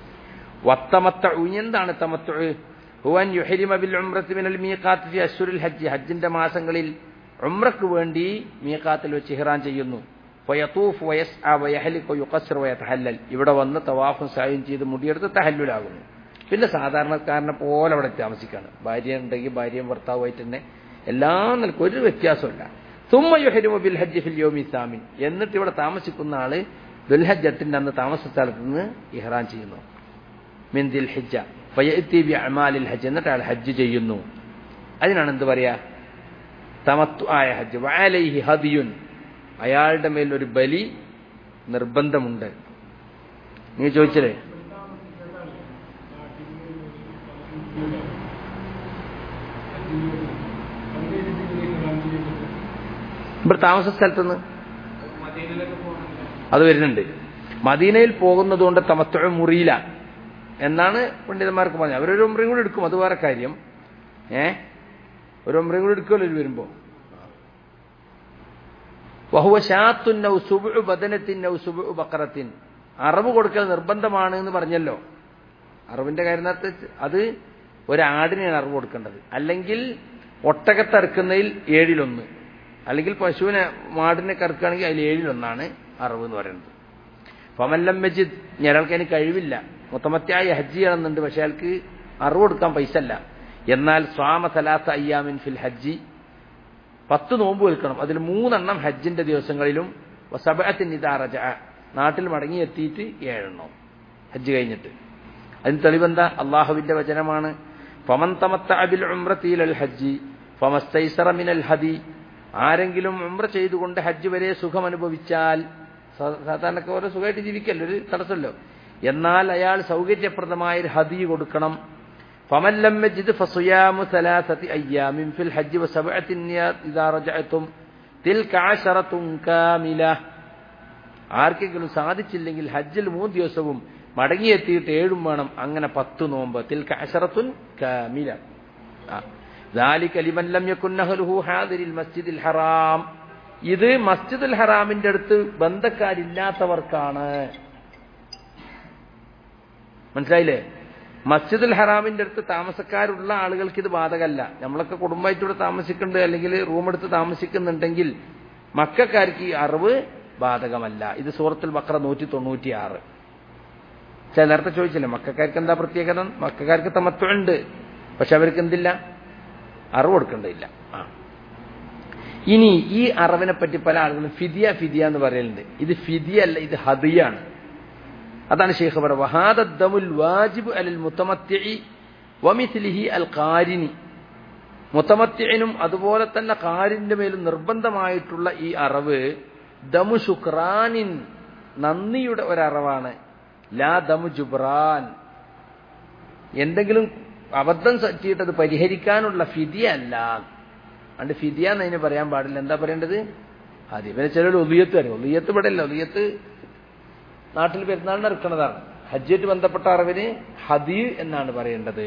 Speaker 1: വത്തമത്തഉ എന്താണ് തമത്തഉ ഹുവൻ യുഹരിമ ബിൽ ഉംറത്തി മിനൽ മീഖാത്ത് ഫി അശ്ഹുരിൽ ഹജ്ജ് ഹജ്ജിന്റെ മാസങ്ങളിൽ ഉംറക്ക് വേണ്ടി മീഖാത്തിൽ വെച്ച് ഇഹ്റാൻ ചെയ്യുന്നു ഫയതൂഫ് വയസ്അ വയഹ്ലിഖു യുഖസ്സിർ വയതഹല്ലൽ ഇവിടെ വന്ന് തവാഫും സഅയും ചെയ്ത് മുടിയെടുത്ത് തഹല്ലുലാകുന്നു പിന്നെ സാധാരണക്കാരനെ പോലെ അവിടെ താമസിക്കാണ് ഭാര്യ ഉണ്ടെങ്കിൽ ഭാര്യയും ഭർത്താവുമായിട്ട് തന്നെ എല്ലാ നിലക്കും ഒരു വ്യത്യാസമില്ല തുമ്മ യുഹരിമു ബിൽ ഹജ്ജ് ഫിൽ യോമി സാമിൻ എന്നിട്ട് ഇവിടെ താമസിക്കുന്ന ആള് ദുൽഹജ്ജ് എട്ടിന്റെ അന്ന് താമസ സ്ഥലത്ത് നിന്ന് ഇഹ്റാൻ ചെയ്യുന്നു മിൻ ദിൽ ഹിജ്ജ ഫയത്തി ബി അമാലിൽ ഹജ്ജ് എന്നിട്ട് അയാൾ ഹജ്ജ് ചെയ്യുന്നു അതിനാണ് എന്ത് പറയാ തമത്തു ആയ ഹജ്ജ് വഅലൈഹി ഹദിയുൻ അയാളുടെ മേൽ ഒരു ബലി നിർബന്ധമുണ്ട് നീ ചോദിച്ചല്ലേ ഇവിടെ താമസ സ്ഥലത്തുനിന്ന് അത് വരുന്നുണ്ട് മദീനയിൽ പോകുന്നതുകൊണ്ട് തമത്തുഴ മുറിയില്ല എന്നാണ് പണ്ഡിതന്മാർക്ക് പറഞ്ഞത് അവരൊരു ഉമ്രയും കൂടി എടുക്കും അത് വേറെ കാര്യം ഏ ഒരു ഉമ്രയും കൂടി എടുക്കുമല്ലോ ഇത് വരുമ്പോ വഹുവ ഷാത്തുൻ നൗ സുബു ബദനത്തിൻ നൗ സുബു ബക്കറത്തിൻ അറവ് കൊടുക്കൽ നിർബന്ധമാണ് എന്ന് പറഞ്ഞല്ലോ അറിവിന്റെ കാര്യത്തിനകത്ത് അത് ഒരാടിനെയാണ് അറിവ് കൊടുക്കേണ്ടത് അല്ലെങ്കിൽ ഒട്ടകത്തെ അറുക്കുന്നതിൽ ഏഴിലൊന്ന് അല്ലെങ്കിൽ പശുവിനെ മാടിനെ കറക്കുകയാണെങ്കിൽ അതിൽ ഏഴിലൊന്നാണ് അറിവ് എന്ന് പറയുന്നത് ഫമല്ലം മജിദ് ഞങ്ങൾക്ക് അതിന് കഴിവില്ല മൊത്തമത്യായി ഹജ്ജ് ചെയ്യണമെന്നുണ്ട് പക്ഷെ അയാൾക്ക് അറിവ് കൊടുക്കാൻ പൈസ അല്ല എന്നാൽ സ്വാമ സലാത്ത അയ്യാമിൻ ഫിൽ ഹജ്ജി പത്ത് നോമ്പ് വെൽക്കണം അതിൽ മൂന്നെണ്ണം ഹജ്ജിന്റെ ദിവസങ്ങളിലും സബഅത്തിൻ ഇതാറജ നാട്ടിൽ മടങ്ങി എത്തിയിട്ട് ഏഴെണ്ണം ഹജ്ജ് കഴിഞ്ഞിട്ട് അതിന് തെളിവെന്താ അള്ളാഹുവിന്റെ വചനമാണ് ഫമൻ തമത്ത അബിൽ ഉംറത്തീൽ ഹജ്ജി ഫമസ്തൈസറ മിനൽ ഹദി ആരെങ്കിലും ഉംറ ചെയ്തുകൊണ്ട് ഹജ്ജ് വരെ സുഖം അനുഭവിച്ചാൽ സാധാരണക്ക് ഓരോ സുഖമായിട്ട് ജീവിക്കല്ലോ ഒരു തടസ്സമല്ലോ എന്നാൽ അയാൾ സൗകര്യപ്രദമായ ഒരു ഹദി കൊടുക്കണം فمن لم يجد فصيام ثلاثة أيام في الحج وسبعة إذا رجعتم تلك عشرة كاملة ആർക്കെങ്കിലും സാധിച്ചില്ലെങ്കിൽ ഹജ്ജിൽ മൂന്ന് ദിവസവും മടങ്ങിയെത്തിയിട്ട് ഏഴും വേണം അങ്ങനെ പത്ത് നോമ്പ് തിൽക്ക അഷറത്തുൻ കാമില ذلك لمن لم يكن أهله حاضر المسجد الحرام ഇത് മസ്ജിദുൽ ഹറാമിന്റെ അടുത്ത് ബന്ധക്കാരില്ലാത്തവർക്കാണ് മനസ്സിലായില്ലേ മസ്ജിദുൽ ഹറാമിന്റെ അടുത്ത് താമസക്കാരുള്ള ആളുകൾക്ക് ഇത് ബാധകമല്ല നമ്മളൊക്കെ കുടുംബമായിട്ട് ഇവിടെ താമസിക്കുന്നുണ്ട് അല്ലെങ്കിൽ റൂം എടുത്ത് താമസിക്കുന്നുണ്ടെങ്കിൽ മക്കാർക്ക് ഈ അറിവ് ബാധകമല്ല ഇത് സൂറത്തുൽ ബക്ര നൂറ്റി തൊണ്ണൂറ്റി ആറ് ചില നേരത്തെ ചോദിച്ചില്ലേ മക്കാർക്ക് എന്താ പ്രത്യേകത മക്കാർക്ക് തമത്വമുണ്ട് പക്ഷെ അവർക്ക് എന്തില്ല അറിവ് കൊടുക്കേണ്ടതില്ല ആ ഇനി ഈ അറവിനെ പറ്റി പല ആളുകളും ഫിദിയ ഫിദിയ എന്ന് പറയലുണ്ട് ഇത് ഫിദിയ അല്ല ഇത് ഹദിയാണ് അതാണ് ഷെയ്ഖ് പറയുക വഹാദദ്ദമുൽ വാജിബ് അലൽ മുത്തമത്തി വമിസ്ലിഹി അൽ കാരിനി മുത്തമത്തിനും അതുപോലെ തന്നെ കാരിന്റെ മേലും നിർബന്ധമായിട്ടുള്ള ഈ അറവ് ദമു ശുക്രാനിൻ നന്ദിയുടെ ഒരറവാണ് ലാ ദമു ജുബ്രാൻ എന്തെങ്കിലും അബദ്ധം പറ്റിയിട്ട് അത് പരിഹരിക്കാനുള്ള ഫിദിയ അല്ല അതുകൊണ്ട് ഫിദിയ എന്നതിന് പറയാൻ പാടില്ല എന്താ പറയേണ്ടത് ആദ്യം പിന്നെ ചിലർ ഒലിയത്ത് വരും ഒലിയത്ത് ഇവിടെ അല്ല ഒലിയത്ത് നാട്ടിൽ പെരുന്നാളിന് ഇറക്കുന്നതാണ് ഹജ്ജായിട്ട് ബന്ധപ്പെട്ട അറിവിന് ഹദി എന്നാണ് പറയേണ്ടത്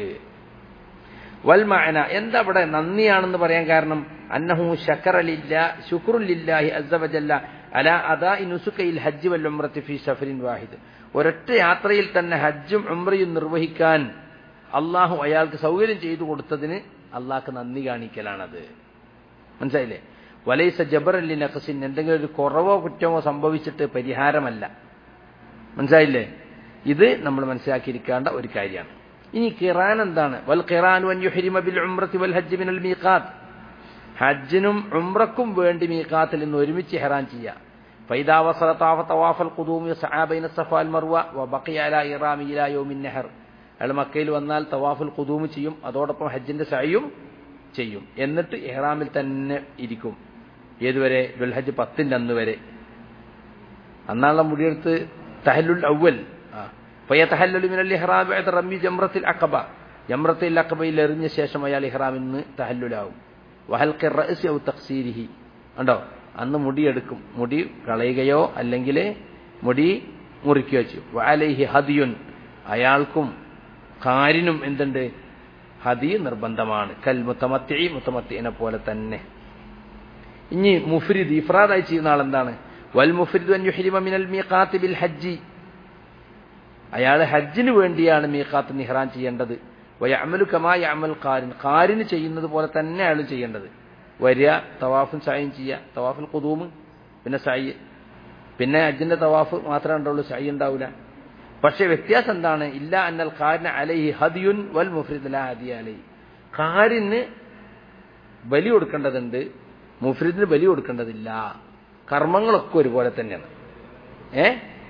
Speaker 1: വൽമാന എന്താ ഇവിടെ നന്ദിയാണെന്ന് പറയാൻ കാരണം അന്നഹു ശക്കറലില്ല ശുക്രുലില്ലാഹി അസവജല്ല അല അദാ നുസുക്കയിൽ ഹജ്ജ് വൽ ഉംറത്തി ഫി സഫരിൻ വാഹിദ് ഒരൊറ്റ യാത്രയിൽ തന്നെ ഹജ്ജും ഉംറയും നിർവഹിക്കാൻ അള്ളാഹു അയാൾക്ക് സൗകര്യം ചെയ്തു കൊടുത്തതിന് അള്ളാഹ്ക്ക് നന്ദി കാണിക്കലാണത് മനസ്സിലായില്ലേ വലൈസ ജബറല്ലി നഖസിൻ എന്തെങ്കിലും ഒരു കുറവോ കുറ്റമോ സംഭവിച്ചിട്ട് പരിഹാരമല്ല മനസ്സിലായില്ലേ ഇത് നമ്മൾ മനസ്സിലാക്കിയിരിക്കേണ്ട ഒരു കാര്യമാണ് ഇനി ഖിറാൻ എന്താണ് വൽ ഖിറാൻ വൻ യുഹരിമ ബിൽ ഉംറത്തി വൽ ഹജ്ജ് മിനൽ മീഖാത്ത് ഹജ്ജിനും ഉംറക്കും വേണ്ടി മീഖാത്തിൽ നിന്ന് ഒരുമിച്ച് ഹെറാൻ ചെയ്യാം فإذا وصل طاف طواف القدوم يسعى بين الصفا والمروة وبقي على إرام إلى يوم النهر അയാൾ മക്കയിൽ വന്നാൽ തവാഫുൽ കുദൂം ചെയ്യും അതോടൊപ്പം ഹജ്ജിന്റെ സയും ചെയ്യും എന്നിട്ട് ഇഹ്റാമിൽ തന്നെ ഇരിക്കും ഏതുവരെ ദുൽഹജ്ജ് പത്തിന്റെ അന്ന് വരെ അന്നാളുടെ മുടിയെടുത്ത് തഹല്ലുൽ അവൽ ഫയതഹല്ലലു മിനൽ ഇഹ്റാം ബഅദ റമ്മി ജംറത്തിൽ അഖബ ജംറത്തിൽ അഖബയിൽ എറിഞ്ഞ ശേഷം അയാൾ ഇഹ്റാമിൽ നിന്ന് തഹല്ലുലാവും വഹൽഖി റഅസി ഔ തഖ്സീരിഹി ഉണ്ടോ അന്ന് മുടിയെടുക്കും മുടി കളയുകയോ അല്ലെങ്കിൽ മുടി മുറിക്കുകയോ ചെയ്യും വഅലൈഹി ഹദിയുൻ അയാൾക്കും കാരിനും എന്തുണ്ട് ഹദി നിർബന്ധമാണ് കൽ മുത്തമത്തി മുത്തമത്തിനെ പോലെ തന്നെ ഇനി മുഫ്രിദ് ഇഫ്രാദായി ചെയ്യുന്ന ആൾ എന്താണ് വൽ മുഫ്രിദ് അൻ യുഹ്രിമ മിനൽ മീഖാത്ത് ബിൽ ഹജ്ജി അയാൾ ഹജ്ജിന് വേണ്ടിയാണ് മീഖാത്ത് നിഹ്റാൻ ചെയ്യേണ്ടത് വയഅമലു കമാ യഅമൽ ഖാരിൻ ഖാരിന് ചെയ്യുന്നത് പോലെ തന്നെ അയാൾ ചെയ്യേണ്ടത് വരിക തവാഫും സയും ചെയ്യുക തവാഫുൽ ഖുദൂം പിന്നെ സയ്യ് പിന്നെ ഹജ്ജിന്റെ തവാഫ് മാത്രമേ ഉണ്ടാവുള്ളൂ സയ്യ് ഉണ്ടാവില്ല പക്ഷേ വ്യത്യാസം എന്താണ് ഇല്ല അന്നൽ ഖാരിന് അലൈഹി ഹദിയുൻ വൽ മുഫ്രിദ് ലാ ഹദിയ അലൈഹി ഖാരിന് ബലി കൊടുക്കേണ്ടതുണ്ട് മുഫ്രിദിന് ബലി കൊടുക്കേണ്ടതില്ല കർമ്മങ്ങളൊക്കെ ഒരുപോലെ തന്നെയാണ് ഏ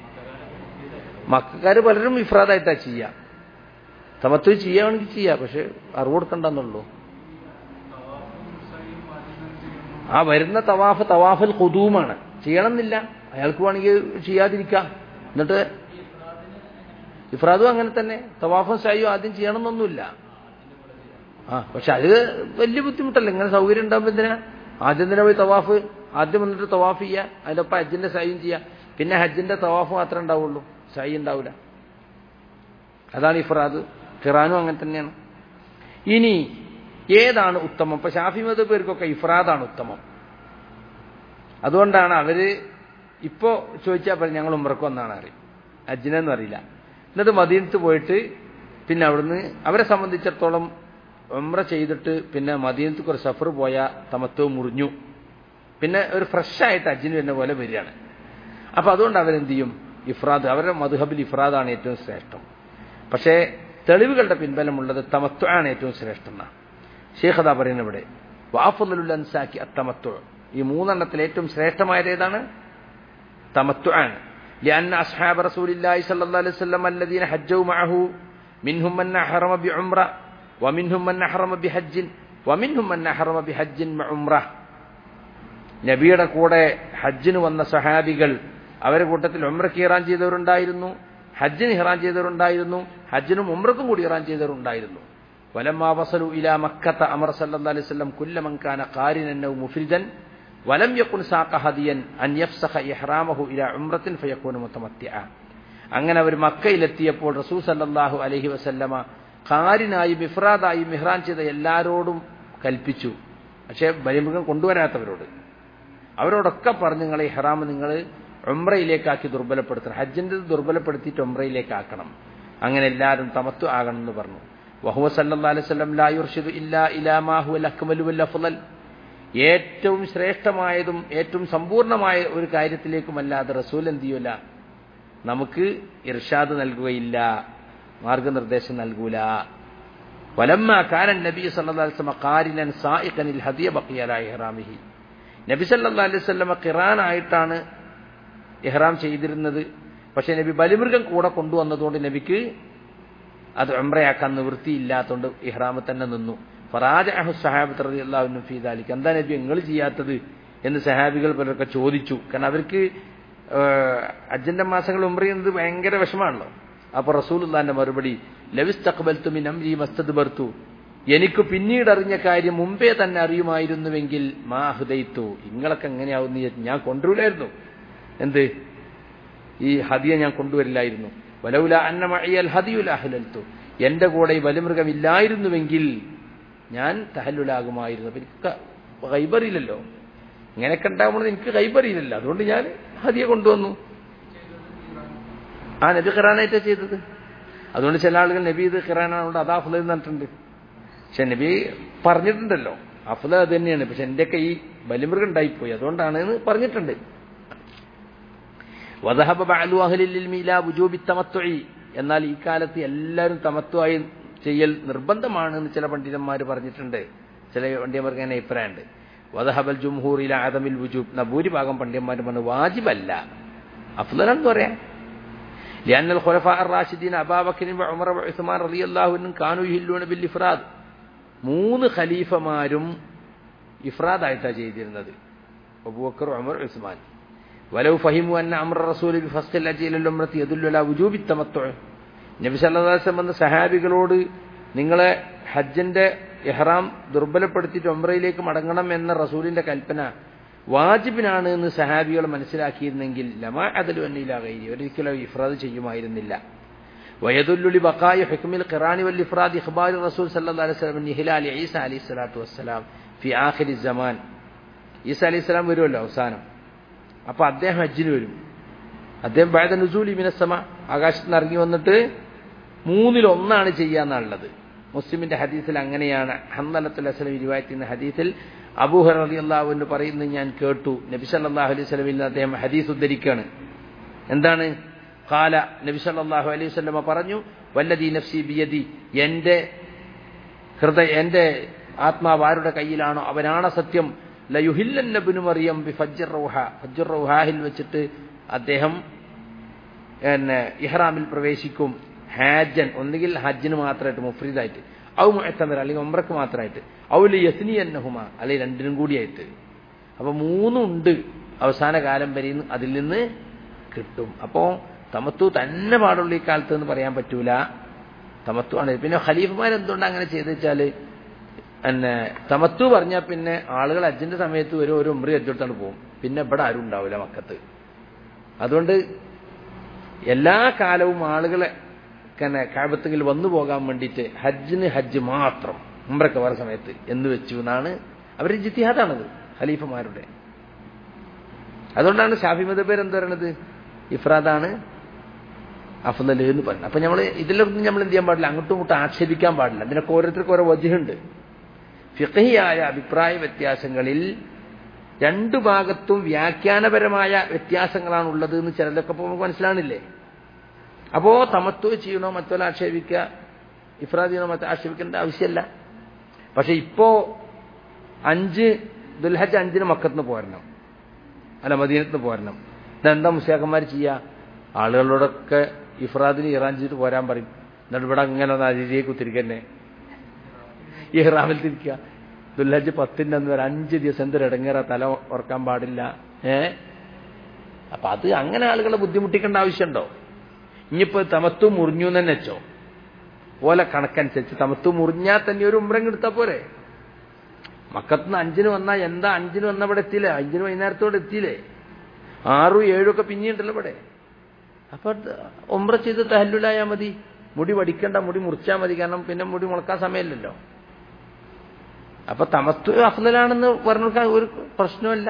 Speaker 1: മക്കാര് പലരും ഇഫ്രാദായിട്ടാ ചെയ്യുക തമത്വ ചെയ്യുകയാണെങ്കിൽ ചെയ്യാം പക്ഷെ അറിവ് കൊടുക്കണ്ടെന്നുള്ളൂ ആ വരുന്ന തവാഫ് തവാഫുൽ കുതൂമാണ് ചെയ്യണമെന്നില്ല അയാൾക്ക് വേണമെങ്കിൽ ചെയ്യാതിരിക്കാം എന്നിട്ട് ഇഫ്രാദും അങ്ങനെ തന്നെ തവാഫും സായും ആദ്യം ചെയ്യണമെന്നൊന്നുമില്ല ആ പക്ഷെ അത് വലിയ ബുദ്ധിമുട്ടല്ല ഇങ്ങനെ സൗകര്യം ഉണ്ടാകുമ്പോൾ എന്തിനാ ആദ്യം തന്നെ പോയി തവാഫ് ആദ്യം വന്നിട്ട് തവാഫ് ചെയ്യുക അതിനൊപ്പം ഹജ്ജിന്റെ സൈയും ചെയ്യുക പിന്നെ ഹജ്ജിന്റെ തവാഫ് മാത്രമേ ഉണ്ടാവുള്ളൂ സൈ ഉണ്ടാവില്ല അതാണ് ഇഫ്രാദ് ഖിറാനും അങ്ങനെ തന്നെയാണ് ഇനി ഏതാണ് ഉത്തമം ഇപ്പൊ ഷാഫി മത പേർക്കൊക്കെ ഇഫ്രാദാണ് ഉത്തമം അതുകൊണ്ടാണ് അവര് ഇപ്പോ ചോദിച്ചാൽ പറയും ഞങ്ങൾ ഉമ്രക്ക് വന്നാണ് അറിയും അജ്ജിനെന്ന് അറിയില്ല എന്നിട്ട് മദീനത്ത് പോയിട്ട് പിന്നെ അവിടുന്ന് അവരെ സംബന്ധിച്ചിടത്തോളം ഉമ്ര ചെയ്തിട്ട് പിന്നെ മദീനത്ത് ഒരു സഫർ പോയ തമത്വം മുറിഞ്ഞു പിന്നെ ഒരു ഫ്രഷ് ആയിട്ട് അജ്ജിന് വരുന്ന പോലെ വരികയാണ് അപ്പൊ അതുകൊണ്ട് അവരെന്ത് ചെയ്യും ഇഫ്രാദ് അവരുടെ മധുഹബിൽ ഇഫ്രാദാണ് ഏറ്റവും ശ്രേഷ്ഠം പക്ഷേ തെളിവുകളുടെ പിൻബലമുള്ളത് തമത്വമാണ് ഏറ്റവും ശ്രേഷ്ഠം എന്നാണ് ഷേഖദ പറയുന്ന ഇവിടെ വാഫുൽ അൻസാക്കി അത്തമത്വ ഈ മൂന്നെണ്ണത്തിൽ ഏറ്റവും ശ്രേഷ്ഠമായത് ഏതാണ് തമത്വമാണ് لأن أصحاب رسول الله صلى الله عليه وسلم الذين حجوا معه منهم من أحرم بعمرة ومنهم من أحرم بحج ومنهم من أحرم بحج مع عمرة നബിയുടെ കൂടെ ഹജ്ജിന് വന്ന സഹാബികൾ അവരുടെ കൂട്ടത്തിൽ ഉമ്രക്ക് ഇറാൻ ചെയ്തവരുണ്ടായിരുന്നു ഹജ്ജിന് ഇറാൻ ചെയ്തവരുണ്ടായിരുന്നു ഹജ്ജിനും ഉമ്രക്കും കൂടി ഇറാൻ ചെയ്തവരുണ്ടായിരുന്നു ولما وصلوا إلى مكة أمر صلى الله عليه وسلم كل من كان قارنا أو مفردا ولم يكن ساق هديا أن يفسخ إحرامه إلى عمرة فيكون متمتعا അങ്ങനെ അവർ മക്കയിലെത്തിയപ്പോൾ റസൂ സല്ലാഹു അലഹി വസല്ലമ കാരിനായും ഇഫ്രാദായും മിഹ്റാൻ ചെയ്ത എല്ലാരോടും കൽപ്പിച്ചു പക്ഷേ ബലിമൃഗം കൊണ്ടുവരാത്തവരോട് അവരോടൊക്കെ പറഞ്ഞു നിങ്ങൾ ഈ ഹറാമ് നിങ്ങൾ ഉംറയിലേക്കാക്കി ദുർബലപ്പെടുത്തണം ഹജ്ജിന്റെ ദുർബലപ്പെടുത്തിയിട്ട് ഉംറയിലേക്കാക്കണം അങ്ങനെ എല്ലാവരും തമത്തു ആകണം എന്ന് പറഞ്ഞു വഹുവ സല്ലാ അലൈവല്ലം ലായുർഷിദു ഇല്ലാ ഇലാമാഹു അൽ അക്മലു വൽ അഫ്ളൽ ഏറ്റവും ശ്രേഷ്ഠമായതും ഏറ്റവും സമ്പൂർണമായ ഒരു കാര്യത്തിലേക്കുമല്ലാതെ റസൂൽ എന്ത് ചെയ്യൂല നമുക്ക് ഇർഷാദ് നൽകുകയില്ല മാർഗനിർദ്ദേശം നൽകൂല വലമ്മ കാരൻ നബി സല്ലല്ലാഹു അലൈഹി വസല്ലം ഖാരിനൻ സായിഖനിൽ ഹദിയ ബഖിയ അലാ ഇഹ്റാമിഹി നബി സല്ലല്ലാഹു അലൈഹി വസല്ലമ ഖിറാനായിട്ടാണ് ഇഹ്റാം ചെയ്തിരുന്നത് പക്ഷെ നബി ബലിമൃഗം കൂടെ കൊണ്ടുവന്നതുകൊണ്ട് നബിക്ക് അത് ഉംറയാക്കാൻ നിവൃത്തിയില്ലാത്തതുകൊണ്ട് ഇഹ്റാമിൽ തന്നെ നിന്നു ഫറാജ അഹു സഹാബത്ത് റളിയല്ലാഹു ഫീ ദാലിക എന്താ നബി നിങ്ങൾ ചെയ്യാത്തത് എന്ന് സഹാബികൾ പലരൊക്കെ ചോദിച്ചു കാരണം അവർക്ക് അജ്ജന്റെ മാസങ്ങൾ ഉംറ ചെയ്യുന്നത് ഭയങ്കര വിഷമാണല്ലോ അപ്പൊ റസൂലുള്ളാന്റെ മറുപടി ലവിസ് തഖബൽത്തു മിൻ അംരി മസ്തദ്ബർതു എനിക്ക് പിന്നീട് അറിഞ്ഞ കാര്യം മുമ്പേ തന്നെ അറിയുമായിരുന്നുവെങ്കിൽ മാ ഹുദൈത്തു നിങ്ങളൊക്കെ എങ്ങനെയാവുന്ന ഞാൻ കൊണ്ടുവരില്ലായിരുന്നു എന്ത് ഈ ഹദിയ ഞാൻ കൊണ്ടുവരില്ലായിരുന്നു വലൗല അന്നമഴിയൽ ഹദിയുൽ അഹ്ലൽത്തു എന്റെ കൂടെ ഈ ബലിമൃഗമില്ലായിരുന്നുവെങ്കിൽ ഞാൻ തഹല്ലുലാകുമായിരുന്നു അപ്പൊ എനിക്ക് കൈബറിയില്ലല്ലോ ഇങ്ങനെയൊക്കെ ഉണ്ടാവുന്നത് എനിക്ക് കൈബറിയില്ലല്ലോ അതുകൊണ്ട് ഞാൻ ഹദിയ കൊണ്ടുവന്നു ആ നബി ഖിറാനായിട്ടാ ചെയ്തത് അതുകൊണ്ട് ചില ആളുകൾ നബി ഇത് ഖിറാനാണ് അതാ അഫ്ല എന്ന് പറഞ്ഞിട്ടുണ്ട് പക്ഷെ നബി പറഞ്ഞിട്ടുണ്ടല്ലോ അഫ്ല അത് തന്നെയാണ് പക്ഷെ എന്റെയൊക്കെ ഈ ബലിമൃഗം ഉണ്ടായിപ്പോയി അതുകൊണ്ടാണ് എന്ന് പറഞ്ഞിട്ടുണ്ട് വദഹബ ബഅലു അഹ്ലിൽ മീലാ വുജൂബി തമത്തുഇ എന്നാൽ ഈ കാലത്ത് എല്ലാവരും തമത്തുവായി ചെയ്യൽ നിർബന്ധമാണ് എന്ന് ചില പണ്ഡിതന്മാർ പറഞ്ഞിട്ടുണ്ട് ചില പണ്ഡിതന്മാർക്ക് അങ്ങനെ അഭിപ്രായമുണ്ട് വദഹബൽ ജുംഹൂറില ആദമിൽ വുജൂബ് എന്ന ഭൂരിഭാഗം പണ്ഡിതന്മാർ പറഞ്ഞു വാജിബല്ല അഫ്ലലാണെന്ന് പറയാം لأن الخلفاء الراشدين أبا بكر وعمر وعثمان رضي الله عنهم كانوا يهلون بالإفراد മൂന്ന് ഖലീഫമാരും ഇഫ്രാദായിട്ടാണ് ചെയ്തിരുന്നത് അബൂബക്കർ ഉമർ ഉസ്മാൻ വലൗ ഫഹിമു അന്ന അമ്ര റസൂൽ ബി ഫസ്ൽ അജീൽ ഉംറത്തി യദുല്ലു അലാ വുജൂബി തമത്തു നബി സല്ലല്ലാഹു അലൈഹി വസല്ലം എന്ന സഹാബികളോട് നിങ്ങളെ ഹജ്ജിന്റെ ഇഹ്റാം ദുർബലപ്പെടുത്തിയിട്ട് ഉംറയിലേക്ക് മടങ്ങണം എന്ന റസൂലിന്റെ കൽപ്പന വാജിബിനാണ് എന്ന് സഹാബികൾ മനസ്സിലാക്കിയിരുന്നെങ്കിൽ ലമാ അദലു അന്നില ഗൈരി ഒരിക്കലും ഇഫ്രാദ് ചെയ്യുമായിരുന്നില്ല വയദുല്ലുലി ബക്കായ ഹുക്മിൽ ഖിറാനി വൽ ഇഫ്രാദ് ഇഖ്ബാർ റസൂൽ സല്ലല്ലാഹു അലൈഹി വസല്ലം നിഹിലാൽ ഈസ അലൈഹി സ്വലാത്തു വസ്സലാം ഫി ആഖിരി സമാൻ ഈസ അലൈഹി സ്വലാം വരുമല്ലോ അവസാനം അപ്പൊ അദ്ദേഹം ഹജ്ജിന് വരും അദ്ദേഹം ബാദ നുസൂലി മിനസമ ആകാശത്ത് നിന്ന് ഇറങ്ങി വന്നിട്ട് മൂന്നിൽ ഒന്നാണ് ചെയ്യാന്നുള്ളത് മുസ്ലിമിന്റെ ഹദീസിൽ അങ്ങനെയാണ് ഹന്നലത്തുൽ അസ്ലം ഇരുവായത്തിന്റെ ഹദീസിൽ അബൂഹർ അലി അള്ളാഹുവിന് പറയുന്നത് ഞാൻ കേട്ടു നബി സല്ലാഹു അലൈഹി സ്വലമിൽ നിന്ന് അദ്ദേഹം ഹദീസ് ഉദ്ധരിക്കുകയാണ് എന്താണ് കാല നബി സല്ലാഹു അലൈഹി സ്വലമ പറഞ്ഞു വല്ലതി നഫ്സി ബിയതി എന്റെ ഹൃദയ എന്റെ ആത്മാവ് ആരുടെ കയ്യിലാണോ അവനാണ് സത്യം ലയുഹില്ലന്നബിനു മറിയം ബി ഫജ്ജർ റൗഹ ഫജ്ജർ റൗഹാഹിൽ വെച്ചിട്ട് അദ്ദേഹം പിന്നെ ഇഹ്റാമിൽ പ്രവേശിക്കും ഹാജൻ ഒന്നുകിൽ ഹജ്ജിന് മാത്രമായിട്ട് മുഫ്രീദായിട്ട് ഔ മുഅത്തമർ അല്ലെങ്കിൽ ഉംറക്ക് മാത്രമായിട്ട് ഔലി യസ്നി എന്നഹുമ അല്ലെങ്കിൽ രണ്ടിനും കൂടിയായിട്ട് അപ്പൊ മൂന്നുണ്ട് അവസാന കാലം വരെ അതിൽ നിന്ന് കിട്ടും അപ്പോ തമത്തു തന്നെ പാടുള്ള ഈ കാലത്ത് എന്ന് പറയാൻ പറ്റൂല തമത്തു ആണ് പിന്നെ ഖലീഫുമാർ എന്തുകൊണ്ട് അങ്ങനെ ചെയ്തു വെച്ചാല് പിന്നെ തമത്തു പറഞ്ഞാൽ പിന്നെ ആളുകൾ അജ്ജിന്റെ സമയത്ത് വരും ഒരു ഉമ്രി അജ്ജെടുത്താണ് പോകും പിന്നെ ഇവിടെ ആരും ഉണ്ടാവില്ല മക്കത്ത് അതുകൊണ്ട് എല്ലാ കാലവും ആളുകളെ പിന്നെ കാബത്തുകിൽ വന്നു പോകാൻ വേണ്ടിയിട്ട് ഹജ്ജിന് ഹജ്ജ് മാത്രം ഉംറക്ക് വേറെ സമയത്ത് എന്ന് വെച്ചു എന്നാണ് അവരുടെ ജിത്തിഹാദാണത് ഖലീഫമാരുടെ അതുകൊണ്ടാണ് ഷാഫി മതപേർ എന്ത് പറയണത് ഇഫ്രാദാണ് അഫ്ദൽ എന്ന് പറയുന്നത് അപ്പൊ നമ്മൾ ഇതിലൊന്നും നമ്മൾ എന്ത് ചെയ്യാൻ പാടില്ല അങ്ങോട്ടും ഇങ്ങോട്ടും ആക്ഷേപിക്കാൻ പാടില്ല അതിനൊക്കെ ഓരോരുത്തർക്ക് ഓരോ വജുണ്ട് ഫിഖഹിയായ അഭിപ്രായ വ്യത്യാസങ്ങളിൽ രണ്ടു ഭാഗത്തും വ്യാഖ്യാനപരമായ വ്യത്യാസങ്ങളാണ് ഉള്ളത് എന്ന് ചിലതൊക്കെ ഇപ്പോൾ നമുക്ക് മനസ്സിലാണില്ലേ അപ്പോ തമത്വ ചെയ്യണോ മറ്റോ ആക്ഷേപിക്കുക ഇഫ്രാദ് ചെയ്യണോ മറ്റോ ആക്ഷേപിക്കേണ്ട ആവശ്യമല്ല പക്ഷെ ഇപ്പോ അഞ്ച് ദുൽഹജ് അഞ്ചിന് മക്കത്തുനിന്ന് പോരണം അല്ല മദീനത്ത് പോരണം ഇതെന്താ മുസ്ലിയാക്കന്മാർ ചെയ്യുക ആളുകളോടൊക്കെ ഇഫ്രാദിന് ഇറാൻ ചെയ്തിട്ട് പോരാൻ പറയും എന്നിട്ട് ഇവിടെ അങ്ങനെ ഒന്ന് അതിഥിയെ കുത്തിരിക്കന്നെ ഇഹ്റാമിൽ തിരിക്കുക ദുൽഹജ് പത്തിന്റെ അന്ന് വരെ അഞ്ച് ദിവസം എന്തൊരു ഇടങ്ങേറ തല ഉറക്കാൻ പാടില്ല ഏ അപ്പൊ അത് അങ്ങനെ ആളുകളെ ബുദ്ധിമുട്ടിക്കേണ്ട ആവശ്യമുണ്ടോ ഇനിയിപ്പോ തമത്തു മുറിഞ്ഞു തന്നെ വെച്ചോ ഓല കണക്കനുസരിച്ച് തമത്തു മുറിഞ്ഞാൽ തന്നെ ഒരു ഉമ്രം എടുത്താ പോരെ മക്കത്തുനിന്ന് അഞ്ചിന് വന്നാൽ എന്താ അഞ്ചിന് വന്ന ഇവിടെ എത്തിയില്ലേ അഞ്ചിന് വൈകുന്നേരത്തോടെ എത്തിയില്ലേ ആറും ഏഴും ഒക്കെ പിന്നെയുണ്ടല്ലോ ഇവിടെ അപ്പൊ ഒമ്ര ചെയ്ത് തഹല്ലുലായാൽ മതി മുടി വടിക്കണ്ട മുടി മുറിച്ചാൽ മതി കാരണം പിന്നെ മുടി മുളക്കാൻ സമയമില്ലല്ലോ അപ്പൊ തമത്തു അഫ്ദലാണെന്ന് പറഞ്ഞാൽ ഒരു പ്രശ്നമല്ല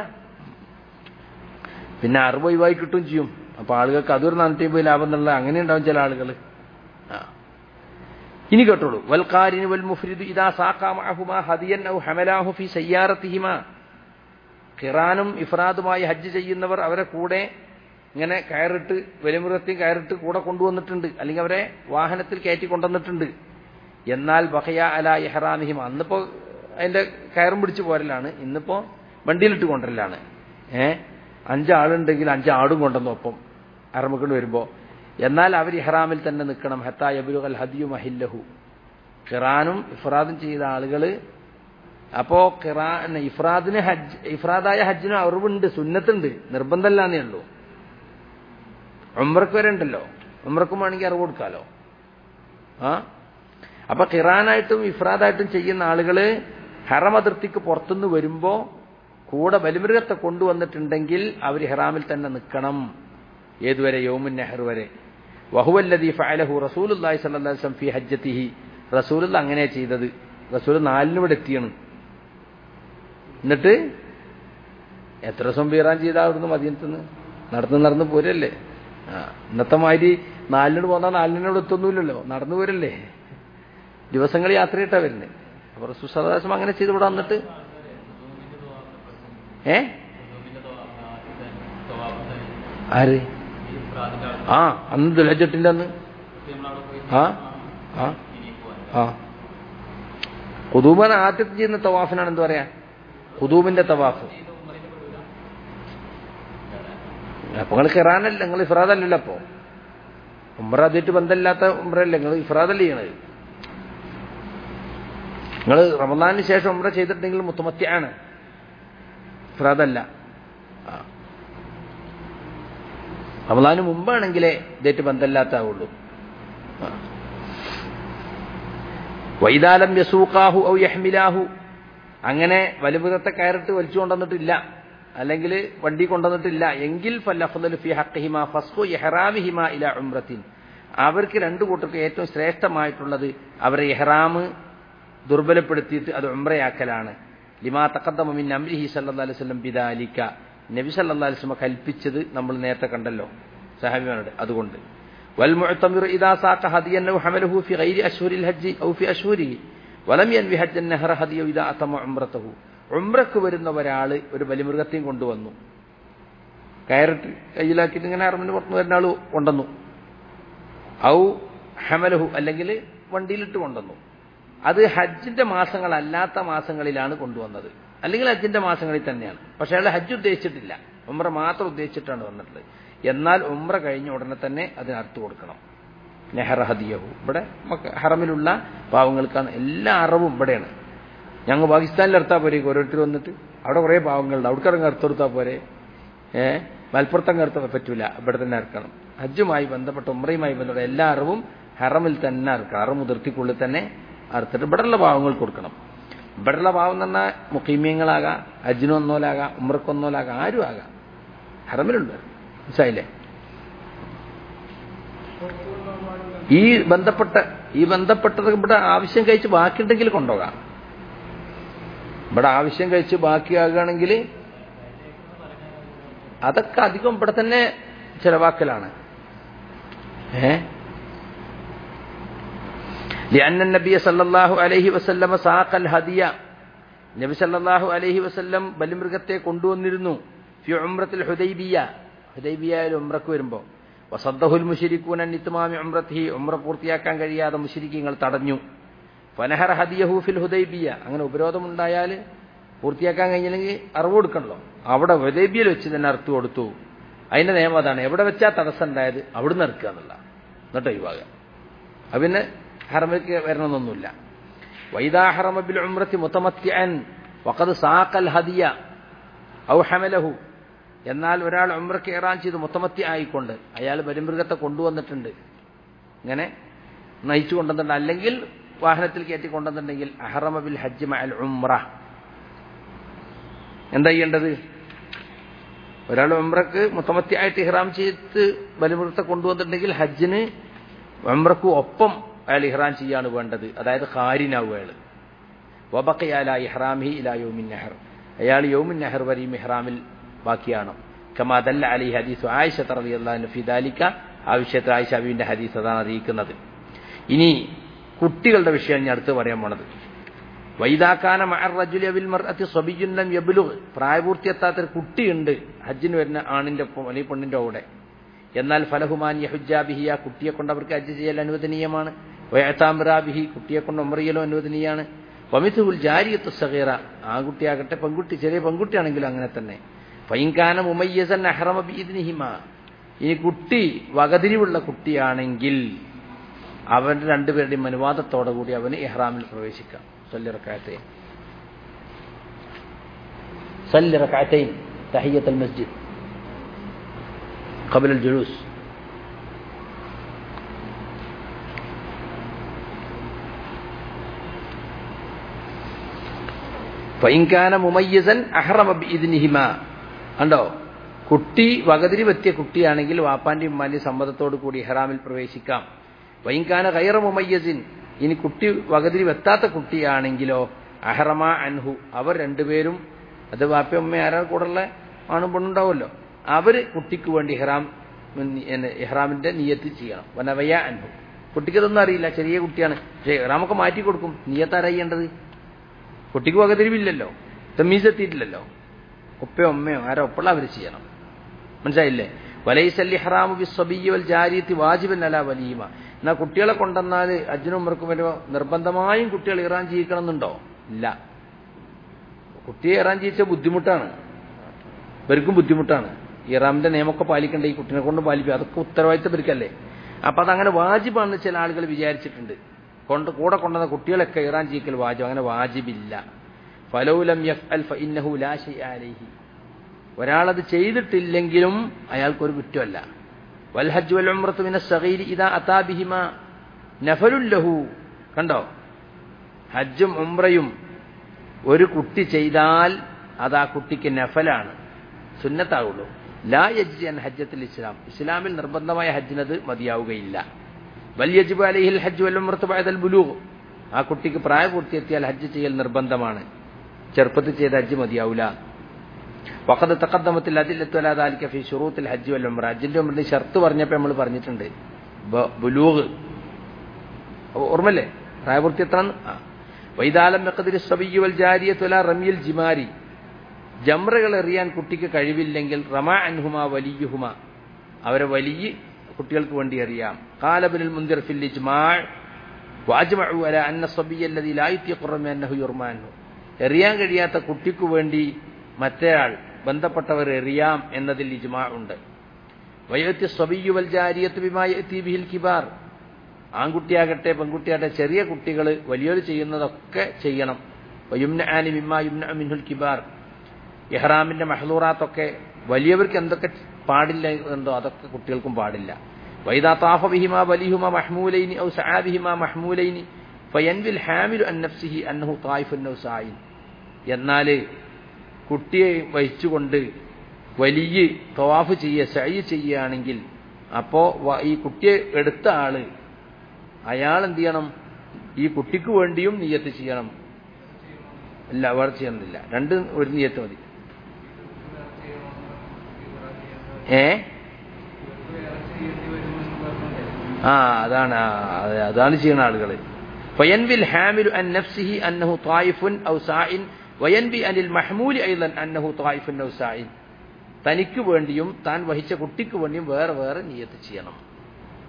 Speaker 1: പിന്നെ അറിവ് ഒഴിവായി കിട്ടും ചെയ്യും അപ്പൊ ആളുകൾക്ക് അതൊരു നാനൂറ്റി അമ്പത് ലാഭം എന്നുള്ള അങ്ങനെ ഉണ്ടാവും ചില ആളുകൾ ആ ഇനി കേട്ടോളൂ വൽക്കാരിന് വൽ മുഫ്രിദ് ഇദാ സാഖാമഹുമാ ഹദിയൻ ഔ ഹമലാഹു ഫി സയ്യാറത്തിഹിമ ഖിറാനും ഇഫ്രാദുമായി ഹജ്ജ് ചെയ്യുന്നവർ അവരെ കൂടെ ഇങ്ങനെ കയറിട്ട് വലിമൃഗത്തെയും കയറിട്ട് കൂടെ കൊണ്ടുവന്നിട്ടുണ്ട് അല്ലെങ്കിൽ അവരെ വാഹനത്തിൽ കയറ്റി കൊണ്ടുവന്നിട്ടുണ്ട് എന്നാൽ ബഹയ അല ഇഹ്റാമിഹിമ അന്നിപ്പോ അതിന്റെ കയറും പിടിച്ചു പോരലാണ് ഇന്നിപ്പോ വണ്ടിയിലിട്ട് കൊണ്ടുവരലാണ് ഏ അഞ്ചാളുണ്ടെങ്കിൽ അഞ്ചാടും കൊണ്ടുവന്നു ഒപ്പം അറമുക്കൊണ്ട് വരുമ്പോ എന്നാൽ അവർ ഇഹ്റാമിൽ തന്നെ നിൽക്കണം ഹത്താ യബുലുൽ ഹദിയു മഹില്ലഹു ഖിറാനും ഇഫ്രാദും ചെയ്ത ആളുകള് അപ്പോ ഖിറാ ഇഫ്രാദിന് ഹജ്ജ് ഇഫ്രാദായ ഹജ്ജിന് അറിവുണ്ട് സുന്നത്തുണ്ട് നിർബന്ധമല്ലാന്നേ ഉള്ളൂ ഉമ്രക്ക് വരെ ഉണ്ടല്ലോ ഉമ്രക്കും വേണമെങ്കിൽ അറിവ് കൊടുക്കാലോ ആ അപ്പൊ ഖിറാനായിട്ടും ഇഫ്രാദായിട്ടും ചെയ്യുന്ന ആളുകള് ഹറം അതിർത്തിക്ക് പുറത്തുനിന്ന് വരുമ്പോ കൂടെ ബലിമൃഗത്തെ കൊണ്ടുവന്നിട്ടുണ്ടെങ്കിൽ അവർ ഹെറാമിൽ തന്നെ നിൽക്കണം ഏതുവരെ യോമുൻ നെഹർ വരെ വഹുവല്ലദീ ഫഅലഹു റസൂലുള്ളാഹി സ്വല്ലല്ലാഹു അലൈഹി വസല്ലം ഫീ ഹജ്ജത്തിഹി റസൂലുള്ള അങ്ങനെ ചെയ്തത് റസൂൽ നാലിന് ഇവിടെ എത്തിയാണ് എന്നിട്ട് എത്ര ദിവസം ബീറാൻ ചെയ്ത അവിടുന്ന് മദീനത്തുനിന്ന് നടന്ന് നടന്ന് പോരല്ലേ ആ ഇന്നത്തെ മാതിരി നാലിനോട് പോന്നാൽ നാലിനോട് എത്തൊന്നുമില്ലല്ലോ നടന്നു പോരല്ലേ ദിവസങ്ങൾ യാത്രയിട്ടാ വരുന്നത് അപ്പൊ റസൂൽ സദാസം അങ്ങനെ ചെയ്ത് ഇവിടെ വന്നിട്ട് ഏ ആര് ആ അന്ന് ദുലജട്ടിന്റെ അന്ന് ആ ആ ആ കുതൂബൻ ആദ്യത്തെ ചെയ്യുന്ന തവാഫിനാണ് എന്ത് പറയാ കുതൂബിന്റെ തവാഫ് അപ്പൊ നിങ്ങൾ ഖിറാനല്ല നിങ്ങൾ ഇഫ്രാദല്ലല്ലോ അപ്പോ ഉമ്ര അതിട്ട് ബന്ധമില്ലാത്ത ഉമ്രല്ലേ നിങ്ങൾ ഇഫ്രാദല്ലേ ചെയ്യണത് നിങ്ങൾ റമദാനിന് ശേഷം ഉമ്ര ചെയ്തിട്ടുണ്ടെങ്കിൽ മുത്തുമത്തിയാണ് ഇഫ്രാദല്ല ആ. റമദാന് മുമ്പാണെങ്കിലേ ഇതേറ്റ് ബന്ധമില്ലാത്താവുള്ളൂ ആ. വൈതാലം യസൂക്കാഹു ഔ യഹ്മിലാഹു അങ്ങനെ വലുമൃഗത്തെ കയറിട്ട് വലിച്ചു കൊണ്ടുവന്നിട്ടില്ല അല്ലെങ്കിൽ വണ്ടി കൊണ്ടുവന്നിട്ടില്ല എങ്കിൽ ഫല്ലഫ്ദലു ഫി ഹഖ്ഹിമ ഫസ്ഖു ഇഹ്റാമിഹിമ ഇല ഉംറത്തിൻ അവർക്ക് രണ്ടു കൂട്ടർക്ക് ഏറ്റവും ശ്രേഷ്ഠമായിട്ടുള്ളത് അവരെ ഇഹ്റാം ദുർബലപ്പെടുത്തിയിട്ട് അത് ഉംറയാക്കലാണ് ലിമാ തഖദ്ദമ മിൻ അംരിഹി സല്ലല്ലാഹു അലൈഹി വസല്ലം ബിദാലിക നബി സല്ലല്ലാഹു അലൈഹി വസല്ലം കൽപ്പിച്ചത് നമ്മൾ നേരത്തെ കണ്ടല്ലോ സഹാബിമാരുടെ അതുകൊണ്ട് والمعتمر إذا ساق هديا أو حمله في غير أشهر الحج أو في أشهره ولم ينوي حج النهر هديه إذا أتم عمرته ഉംറക്ക് വരുന്ന ഒരാള് ഒരു ബലിമൃഗത്തെയും കൊണ്ടുവന്നു കയറിട്ട് കയ്യിലാക്കിയിട്ട് ഇങ്ങനെ അറമിന് പുറത്തു വരുന്ന ആള് കൊണ്ടുവന്നു ഔ ഹമലഹു അല്ലെങ്കിൽ വണ്ടിയിലിട്ട് കൊണ്ടുവന്നു അത് ഹജ്ജിന്റെ മാസങ്ങളല്ലാത്ത മാസങ്ങളിലാണ് കൊണ്ടുവന്നത് അല്ലെങ്കിൽ ഹജ്ജിന്റെ മാസങ്ങളിൽ തന്നെയാണ് പക്ഷെ അയാൾ ഹജ്ജ് ഉദ്ദേശിച്ചിട്ടില്ല ഉമ്ര മാത്രം ഉദ്ദേശിച്ചിട്ടാണ് വന്നിട്ടുള്ളത് എന്നാൽ ഉമ്ര കഴിഞ്ഞ ഉടനെ തന്നെ അതിന് അർത്ഥ കൊടുക്കണം നെഹർ ഹദിയഹു ഇവിടെ മക്ക- ഹറമിലുള്ള പാവങ്ങൾക്കാണ് എല്ലാ അറവും ഇവിടെയാണ് ഞങ്ങൾ പാകിസ്ഥാനിൽ അർത്താ പോരെ ഓരോരുത്തർ വന്നിട്ട് അവിടെ കുറേ പാവങ്ങളുണ്ട് അവിടെ കിടങ്ങ് അർത്ഥം കൊടുത്താൽ പോരെ ഏ മലപ്പുറത്തങ്ങ് അർത്ഥം പറ്റൂല ഇവിടെ തന്നെ ഇറക്കണം ഹജ്ജുമായി ബന്ധപ്പെട്ട ഉമ്രയുമായി ബന്ധപ്പെട്ട എല്ലാ അറിവും ഹറമിൽ തന്നെ ഇറക്കണം അറ മുതിർത്തിക്കുള്ളിൽ തന്നെ അറുത്തിട്ട് ഇവിടെയുള്ള പാവങ്ങൾക്ക് കൊടുക്കണം ഇവിടെയുള്ള പാവം എന്ന് പറഞ്ഞാൽ മുഖീമ്യങ്ങളാകാം ഹജ്ജിനൊന്നോലാകാം ഉമ്രക്കൊന്നോലാകാം ആരും ആകാം ഹറമിലുണ്ട് മനസ്സിലായില്ലേ ഈ ബന്ധപ്പെട്ട ഈ ബന്ധപ്പെട്ടത് ഇവിടെ ആവശ്യം കഴിച്ച് ബാക്കിയുണ്ടെങ്കിൽ കൊണ്ടുപോകാം ഇവിടെ ആവശ്യം കഴിച്ച് ബാക്കിയാകുകയാണെങ്കിൽ അതൊക്കെ അധികം ഇവിടെ തന്നെ ചെലവാക്കലാണ് ഏ لأن النبي صلى الله عليه وسلم ساق الهدية നബി സല്ലല്ലാഹു അലൈഹി വസല്ലം ബലിമൃഗത്തെ കൊണ്ടുവന്നിരുന്നു ഫി ഉംറത്തിൽ ഹുദൈബിയ ഹുദൈബിയയിൽ ഉംറക്ക് വരുമ്പോൾ വസദ്ദഹുൽ മുശരിക്കൂൻ നിത്മാമി ഉംറത്തിഹി ഉംറ പൂർത്തിയാക്കാൻ കഴിയാതെ മുശരിക്കങ്ങൾ തടഞ്ഞു ഫനഹർ ഹദിയഹു ഫിൽ ഹുദൈബിയ അങ്ങനെ ഉപരോധമുണ്ടായാൽ പൂർത്തിയാക്കാൻ കഴിഞ്ഞില്ലെങ്കിൽ അറിവ് കൊടുക്കണല്ലോ അവിടെ ഹുദൈബിയയിൽ വെച്ച് തന്നെ അറുത്തു കൊടുത്തു അതിന്റെ നിയമം അതാണ് എവിടെ വെച്ചാ തടസ്സം ഉണ്ടായത് അവിടുന്ന് ഇറക്കുക എന്നുള്ള എന്നിട്ട് ഒഴിവാകുക അത് പിന്നെ ഹറമിലേക്ക് വരണമെന്നൊന്നുമില്ല വൈദാ ഹറമ ബിൽ ഉംറത്തി മുത്തമത്തിഅൻ വഖദ് സാഖൽ ഹദിയ ഔ ഹമലഹു എന്നാൽ ഒരാൾ ഉംറയ്ക്ക് ഏറാൻ ചെയ്ത് മുത്തമത്തി ആയിക്കൊണ്ട് അയാൾ ബലിമൃഗത്തെ കൊണ്ടുവന്നിട്ടുണ്ട് ഇങ്ങനെ നയിച്ചു കൊണ്ടുവന്നിട്ടുണ്ട് അല്ലെങ്കിൽ വാഹനത്തിൽ കയറ്റി കൊണ്ടുവന്നിട്ടുണ്ടെങ്കിൽ അഹറമ ബിൽ ഹജ്ജ് മഅൽ ഉംറ എന്താ ചെയ്യേണ്ടത് ഒരാൾ ഉംറക്ക് മുത്തമത്തി ആയിട്ട് ഇഹ്റാം ചെയ്ത് ബലിമൃഗത്തെ കൊണ്ടുവന്നിട്ടുണ്ടെങ്കിൽ ഹജ്ജിന് ഉംറക്ക് ഒപ്പം അയാൾ ഇഹ്റാം ചെയ്യാണ് വേണ്ടത് അതായത് ഖാരിനാവും അയാൾ വബക്കയാല ഇഹ്റാമി ഇലാ യോമിൻ നെഹർ അയാൾ യോമിൻ നെഹർ വരെയും ഇഹ്റാമിൽ ബാക്കിയാണ് കമാ ദല്ല അലി ഹദീസ് ആയിഷ റളിയല്ലാഹു ഫി ദാലിക ആ വിഷയത്തിൽ ആയിഷ അബീന്റെ ഹദീസ് അതാണ് അറിയിക്കുന്നത് ഇനി കുട്ടികളുടെ വിഷയം ഞാൻ അടുത്ത് പറയാൻ പോണത് വൈദാക്കാന മഅർ റജുലി അബിൽ മർഅത്തി സ്വബിയ്യുൻ ലം യബ്ലുഗ് പ്രായപൂർത്തിയെത്താത്ത ഒരു കുട്ടിയുണ്ട് ഹജ്ജിന് വരുന്ന ആണിന്റെ ഒപ്പം അല്ലെങ്കിൽ പെണ്ണിന്റെ കൂടെ എന്നാൽ ഫലഹുമാൻ യഹുജാബിഹി ആ കുട്ടിയെ കൊണ്ട് അവർക്ക് ഹജ്ജ് ചെയ്യൽ അനുവദനീയമാണ് വയത്താംബിറാബിഹി കുട്ടിയെ കൊണ്ട് ഉമറിയലും അനുവദനീയാണ് വമിഥുൽ ജാരിയത്ത് സഹീറ ആൺകുട്ടിയാകട്ടെ പെൺകുട്ടി ചെറിയ പെൺകുട്ടിയാണെങ്കിലും അങ്ങനെ തന്നെ ഫൈൻകാന മുമയ്യസൻ അഹ്റമ ബീദ്നിഹിമ ഈ കുട്ടി വകതിരിവുള്ള കുട്ടിയാണെങ്കിൽ അവന്റെ രണ്ടുപേരുടെയും അനുവാദത്തോടു കൂടി അവന് ഇഹ്റാമിൽ പ്രവേശിക്കാം സല്ലിറക്കാത്തെ സല്ലിറക്കാറ്റയും തഹിയത്തൽ മസ്ജിദ് قبل الجلوس ഫൈൻകാന മുമയ്യസൻ അഹ്റമ ബിഇദ്നിഹിമ കണ്ടോ കുട്ടി വകതിരി വെത്തിയ കുട്ടിയാണെങ്കിൽ വാപ്പാന്റെ ഉമ്മാന്റെ സമ്മതത്തോടു കൂടി ഇഹ്റാമിൽ പ്രവേശിക്കാം വൈൻകാന കൈറ മുമയ്യസിൻ ഇനി കുട്ടി വകതിരി വെത്താത്ത കുട്ടിയാണെങ്കിലോ അഹ്റമ അൻഹു അവർ രണ്ടുപേരും അത് വാപ്പ ഉമ്മ ആരാ കൂടെയുള്ള ആണും പെണ്ണുണ്ടാവുമല്ലോ അവര് കുട്ടിക്ക് വേണ്ടി ഇഹ്റാം ഇഹ്റാമിന്റെ നിയത്ത് ചെയ്യണം വനവയ അൻഹു കുട്ടിക്ക് ഇതൊന്നും അറിയില്ല ചെറിയ കുട്ടിയാണ് പക്ഷേ ഇഹ്റാമൊക്കെ മാറ്റി കൊടുക്കും നിയത്ത് അറിയേണ്ടത് കുട്ടിക്ക് വകതിരിവില്ലല്ലോ തമ്മീസ് എത്തിയിട്ടില്ലല്ലോ ഉപ്പയോ അമ്മയോ ആരോ ഒപ്പുള്ള അവർ ചെയ്യണം മനസ്സിലായില്ലേ വലൈസല്ലി ഹറാമു ബിസ്വബിയ്യ വൽ ജാരിയത്തി വാജിബൻ അല വലീമ എന്നാ കുട്ടികളെ കൊണ്ടുവന്നാൽ അജ്ജനും ഉമ്മർക്കും വരുമ്പോ നിർബന്ധമായും കുട്ടികൾ ഇറാൻ ചെയ്യിക്കണം എന്നുണ്ടോ ഇല്ല കുട്ടിയെ ഇറാൻ ചെയ്യിച്ച ബുദ്ധിമുട്ടാണ് ഇവർക്കും ബുദ്ധിമുട്ടാണ് ഇറാമിന്റെ നിയമമൊക്കെ പാലിക്കേണ്ട ഈ കുട്ടിനെ കൊണ്ട് പാലിക്കുക അതൊക്കെ ഉത്തരവാദിത്തം ഇവർക്കല്ലേ അപ്പൊ അതങ്ങനെ വാജിബാണെന്ന് ചില ആളുകൾ വിചാരിച്ചിട്ടുണ്ട് കൊണ്ട് കൂടെ കൊണ്ടുവന്ന കുട്ടികളൊക്കെ ഇറാൻ ചെയ്യിക്കൽ വാജിബ് അങ്ങനെ വാജിബില്ല ഫലൗലം യഫ് അൽ ഫഇന്നഹു ലാ ഷൈഅ അലൈഹി ഒരാളത് ചെയ്തിട്ടില്ലെങ്കിലും അയാൾക്കൊരു കുറ്റമല്ല വൽ ഹജ്ജ് വൽ ഉംറത്തു മിന സഗീരി ഇദാ അതാ ബിഹിമ നഫലുൽ ലഹു കണ്ടോ ഹജ്ജും ഉംറയും ഒരു കുട്ടി ചെയ്താൽ അത് ആ കുട്ടിക്ക് നഫലാണ് സുന്നത്താവുള്ളൂ ലാ യജ്ജി അൻ ഹജ്ജത്തിൽ ഇസ്ലാം ഇസ്ലാമിൽ നിർബന്ധമായ ഹജ്ജിനത് മതിയാവുകയില്ല വൽ യജിബ് അലൈഹിൽ ഹജ്ജ് വൽ ഉംറത്തു ബഅദൽ ബുലൂഗ് ആ കുട്ടിക്ക് പ്രായപൂർത്തിയെത്തിയാൽ ഹജ്ജ് ചെയ്യൽ നിർബന്ധമാണ് ചെറുപ്പത്തിൽ ചെയ്ത ഹജ്ജ് മതിയാവില്ല വഖദ് തഖദ്ദമത്തിൽ അദില്ലത്തു അലാ ദാലിക ഫീ ശുറൂത്തിൽ ഹജ്ജ് വൽ ഉംറ ഹജ്ജിന്റെ ഉംറയുടെ ഷർത്ത് പറഞ്ഞപ്പോൾ നമ്മൾ പറഞ്ഞിട്ടുണ്ട് ബുലൂഗ് ഓർമ്മല്ലേ പ്രായപൂർത്തി എത്ര വൈതാലം മെക്കതിരി സബിയു വൽ ജാരിയത്തു അലാ റമിയൽ ജിമാരി ജംറകൾ എറിയാൻ കുട്ടിക്ക് കഴിവില്ലെങ്കിൽ റമ അൻഹുമ വലിയുഹുമ അവരെ വലിയ കുട്ടികൾക്ക് വേണ്ടി അറിയാം കാലബിനുൽ മുന്തിർ ഫിൽ ഇജ്മാ വാജ്മഉ അല അന്ന സബിയ അല്ലദി ലാ യുത്തിഖു റമി അന്നഹു യുർമാനു എറിയാൻ കഴിയാത്ത കുട്ടിക്ക് വേണ്ടി മറ്റേയാൾ ബന്ധപ്പെട്ടവർ എറിയാം എന്നതിൽ ഇജ്മാ ഉണ്ട് വയത്തി സബിയു വൽ ജാരിയത്ത് ബിമാ യത്തി ബിഹിൽ കിബാർ ആൺകുട്ടിയാകട്ടെ പെൺകുട്ടിയാകട്ടെ ചെറിയ കുട്ടികൾ വലിയൊരു ചെയ്യുന്നതൊക്കെ ചെയ്യണം യുംന ആനി മിമ്മ യുംന മിൻഹുൽ കിബാർ ഇഹ്റാമിന്റെ മഹലൂറാത്തൊക്കെ വലിയവർക്ക് എന്തൊക്കെ പാടില്ല എന്തോ അതൊക്കെ കുട്ടികൾക്കും പാടില്ല വൈദാ താഫ ബിഹിമ വലിഹുമ മഹ്മൂലൈനി ഔ സആബിഹിമ മഹ്മൂലൈനി ഫയൻവിൽ ഹാമിലു അൻ നഫ്സിഹി അന്നഹു തായിഫുൻ ഔ സായിൻ എന്നാൽ കുട്ടിയെ വഹിച്ചുകൊണ്ട് വലിയ തവാഫ് ചെയ്യുക സൈ ചെയ്യുകയാണെങ്കിൽ അപ്പോ ഈ കുട്ടിയെ എടുത്ത ആള് അയാൾ എന്ത് ചെയ്യണം ഈ കുട്ടിക്ക് വേണ്ടിയും നീയത്ത് ചെയ്യണം ഇല്ല വേറെ ചെയ്യണമെന്നില്ല രണ്ട് ഒരു നീയത്ത് മതി ഏ ആ അതാണ് അതാണ് ചെയ്യുന്ന ആളുകൾ ഫയൻവിൽ ഹാമിലു അൻ നഫ്സിഹി അന്നഹു തായിഫുൻ ഔ സായിൻ വയൻബി അനിൽ മഹ്മൂലി ഐലൻ അന്നഹു തായിഫുൻ ഔ സായിൻ തനിക്ക് വേണ്ടിയും താൻ വഹിച്ച കുട്ടിക്ക് വേണ്ടിയും വേറെ വേറെ നീയത്ത് ചെയ്യണം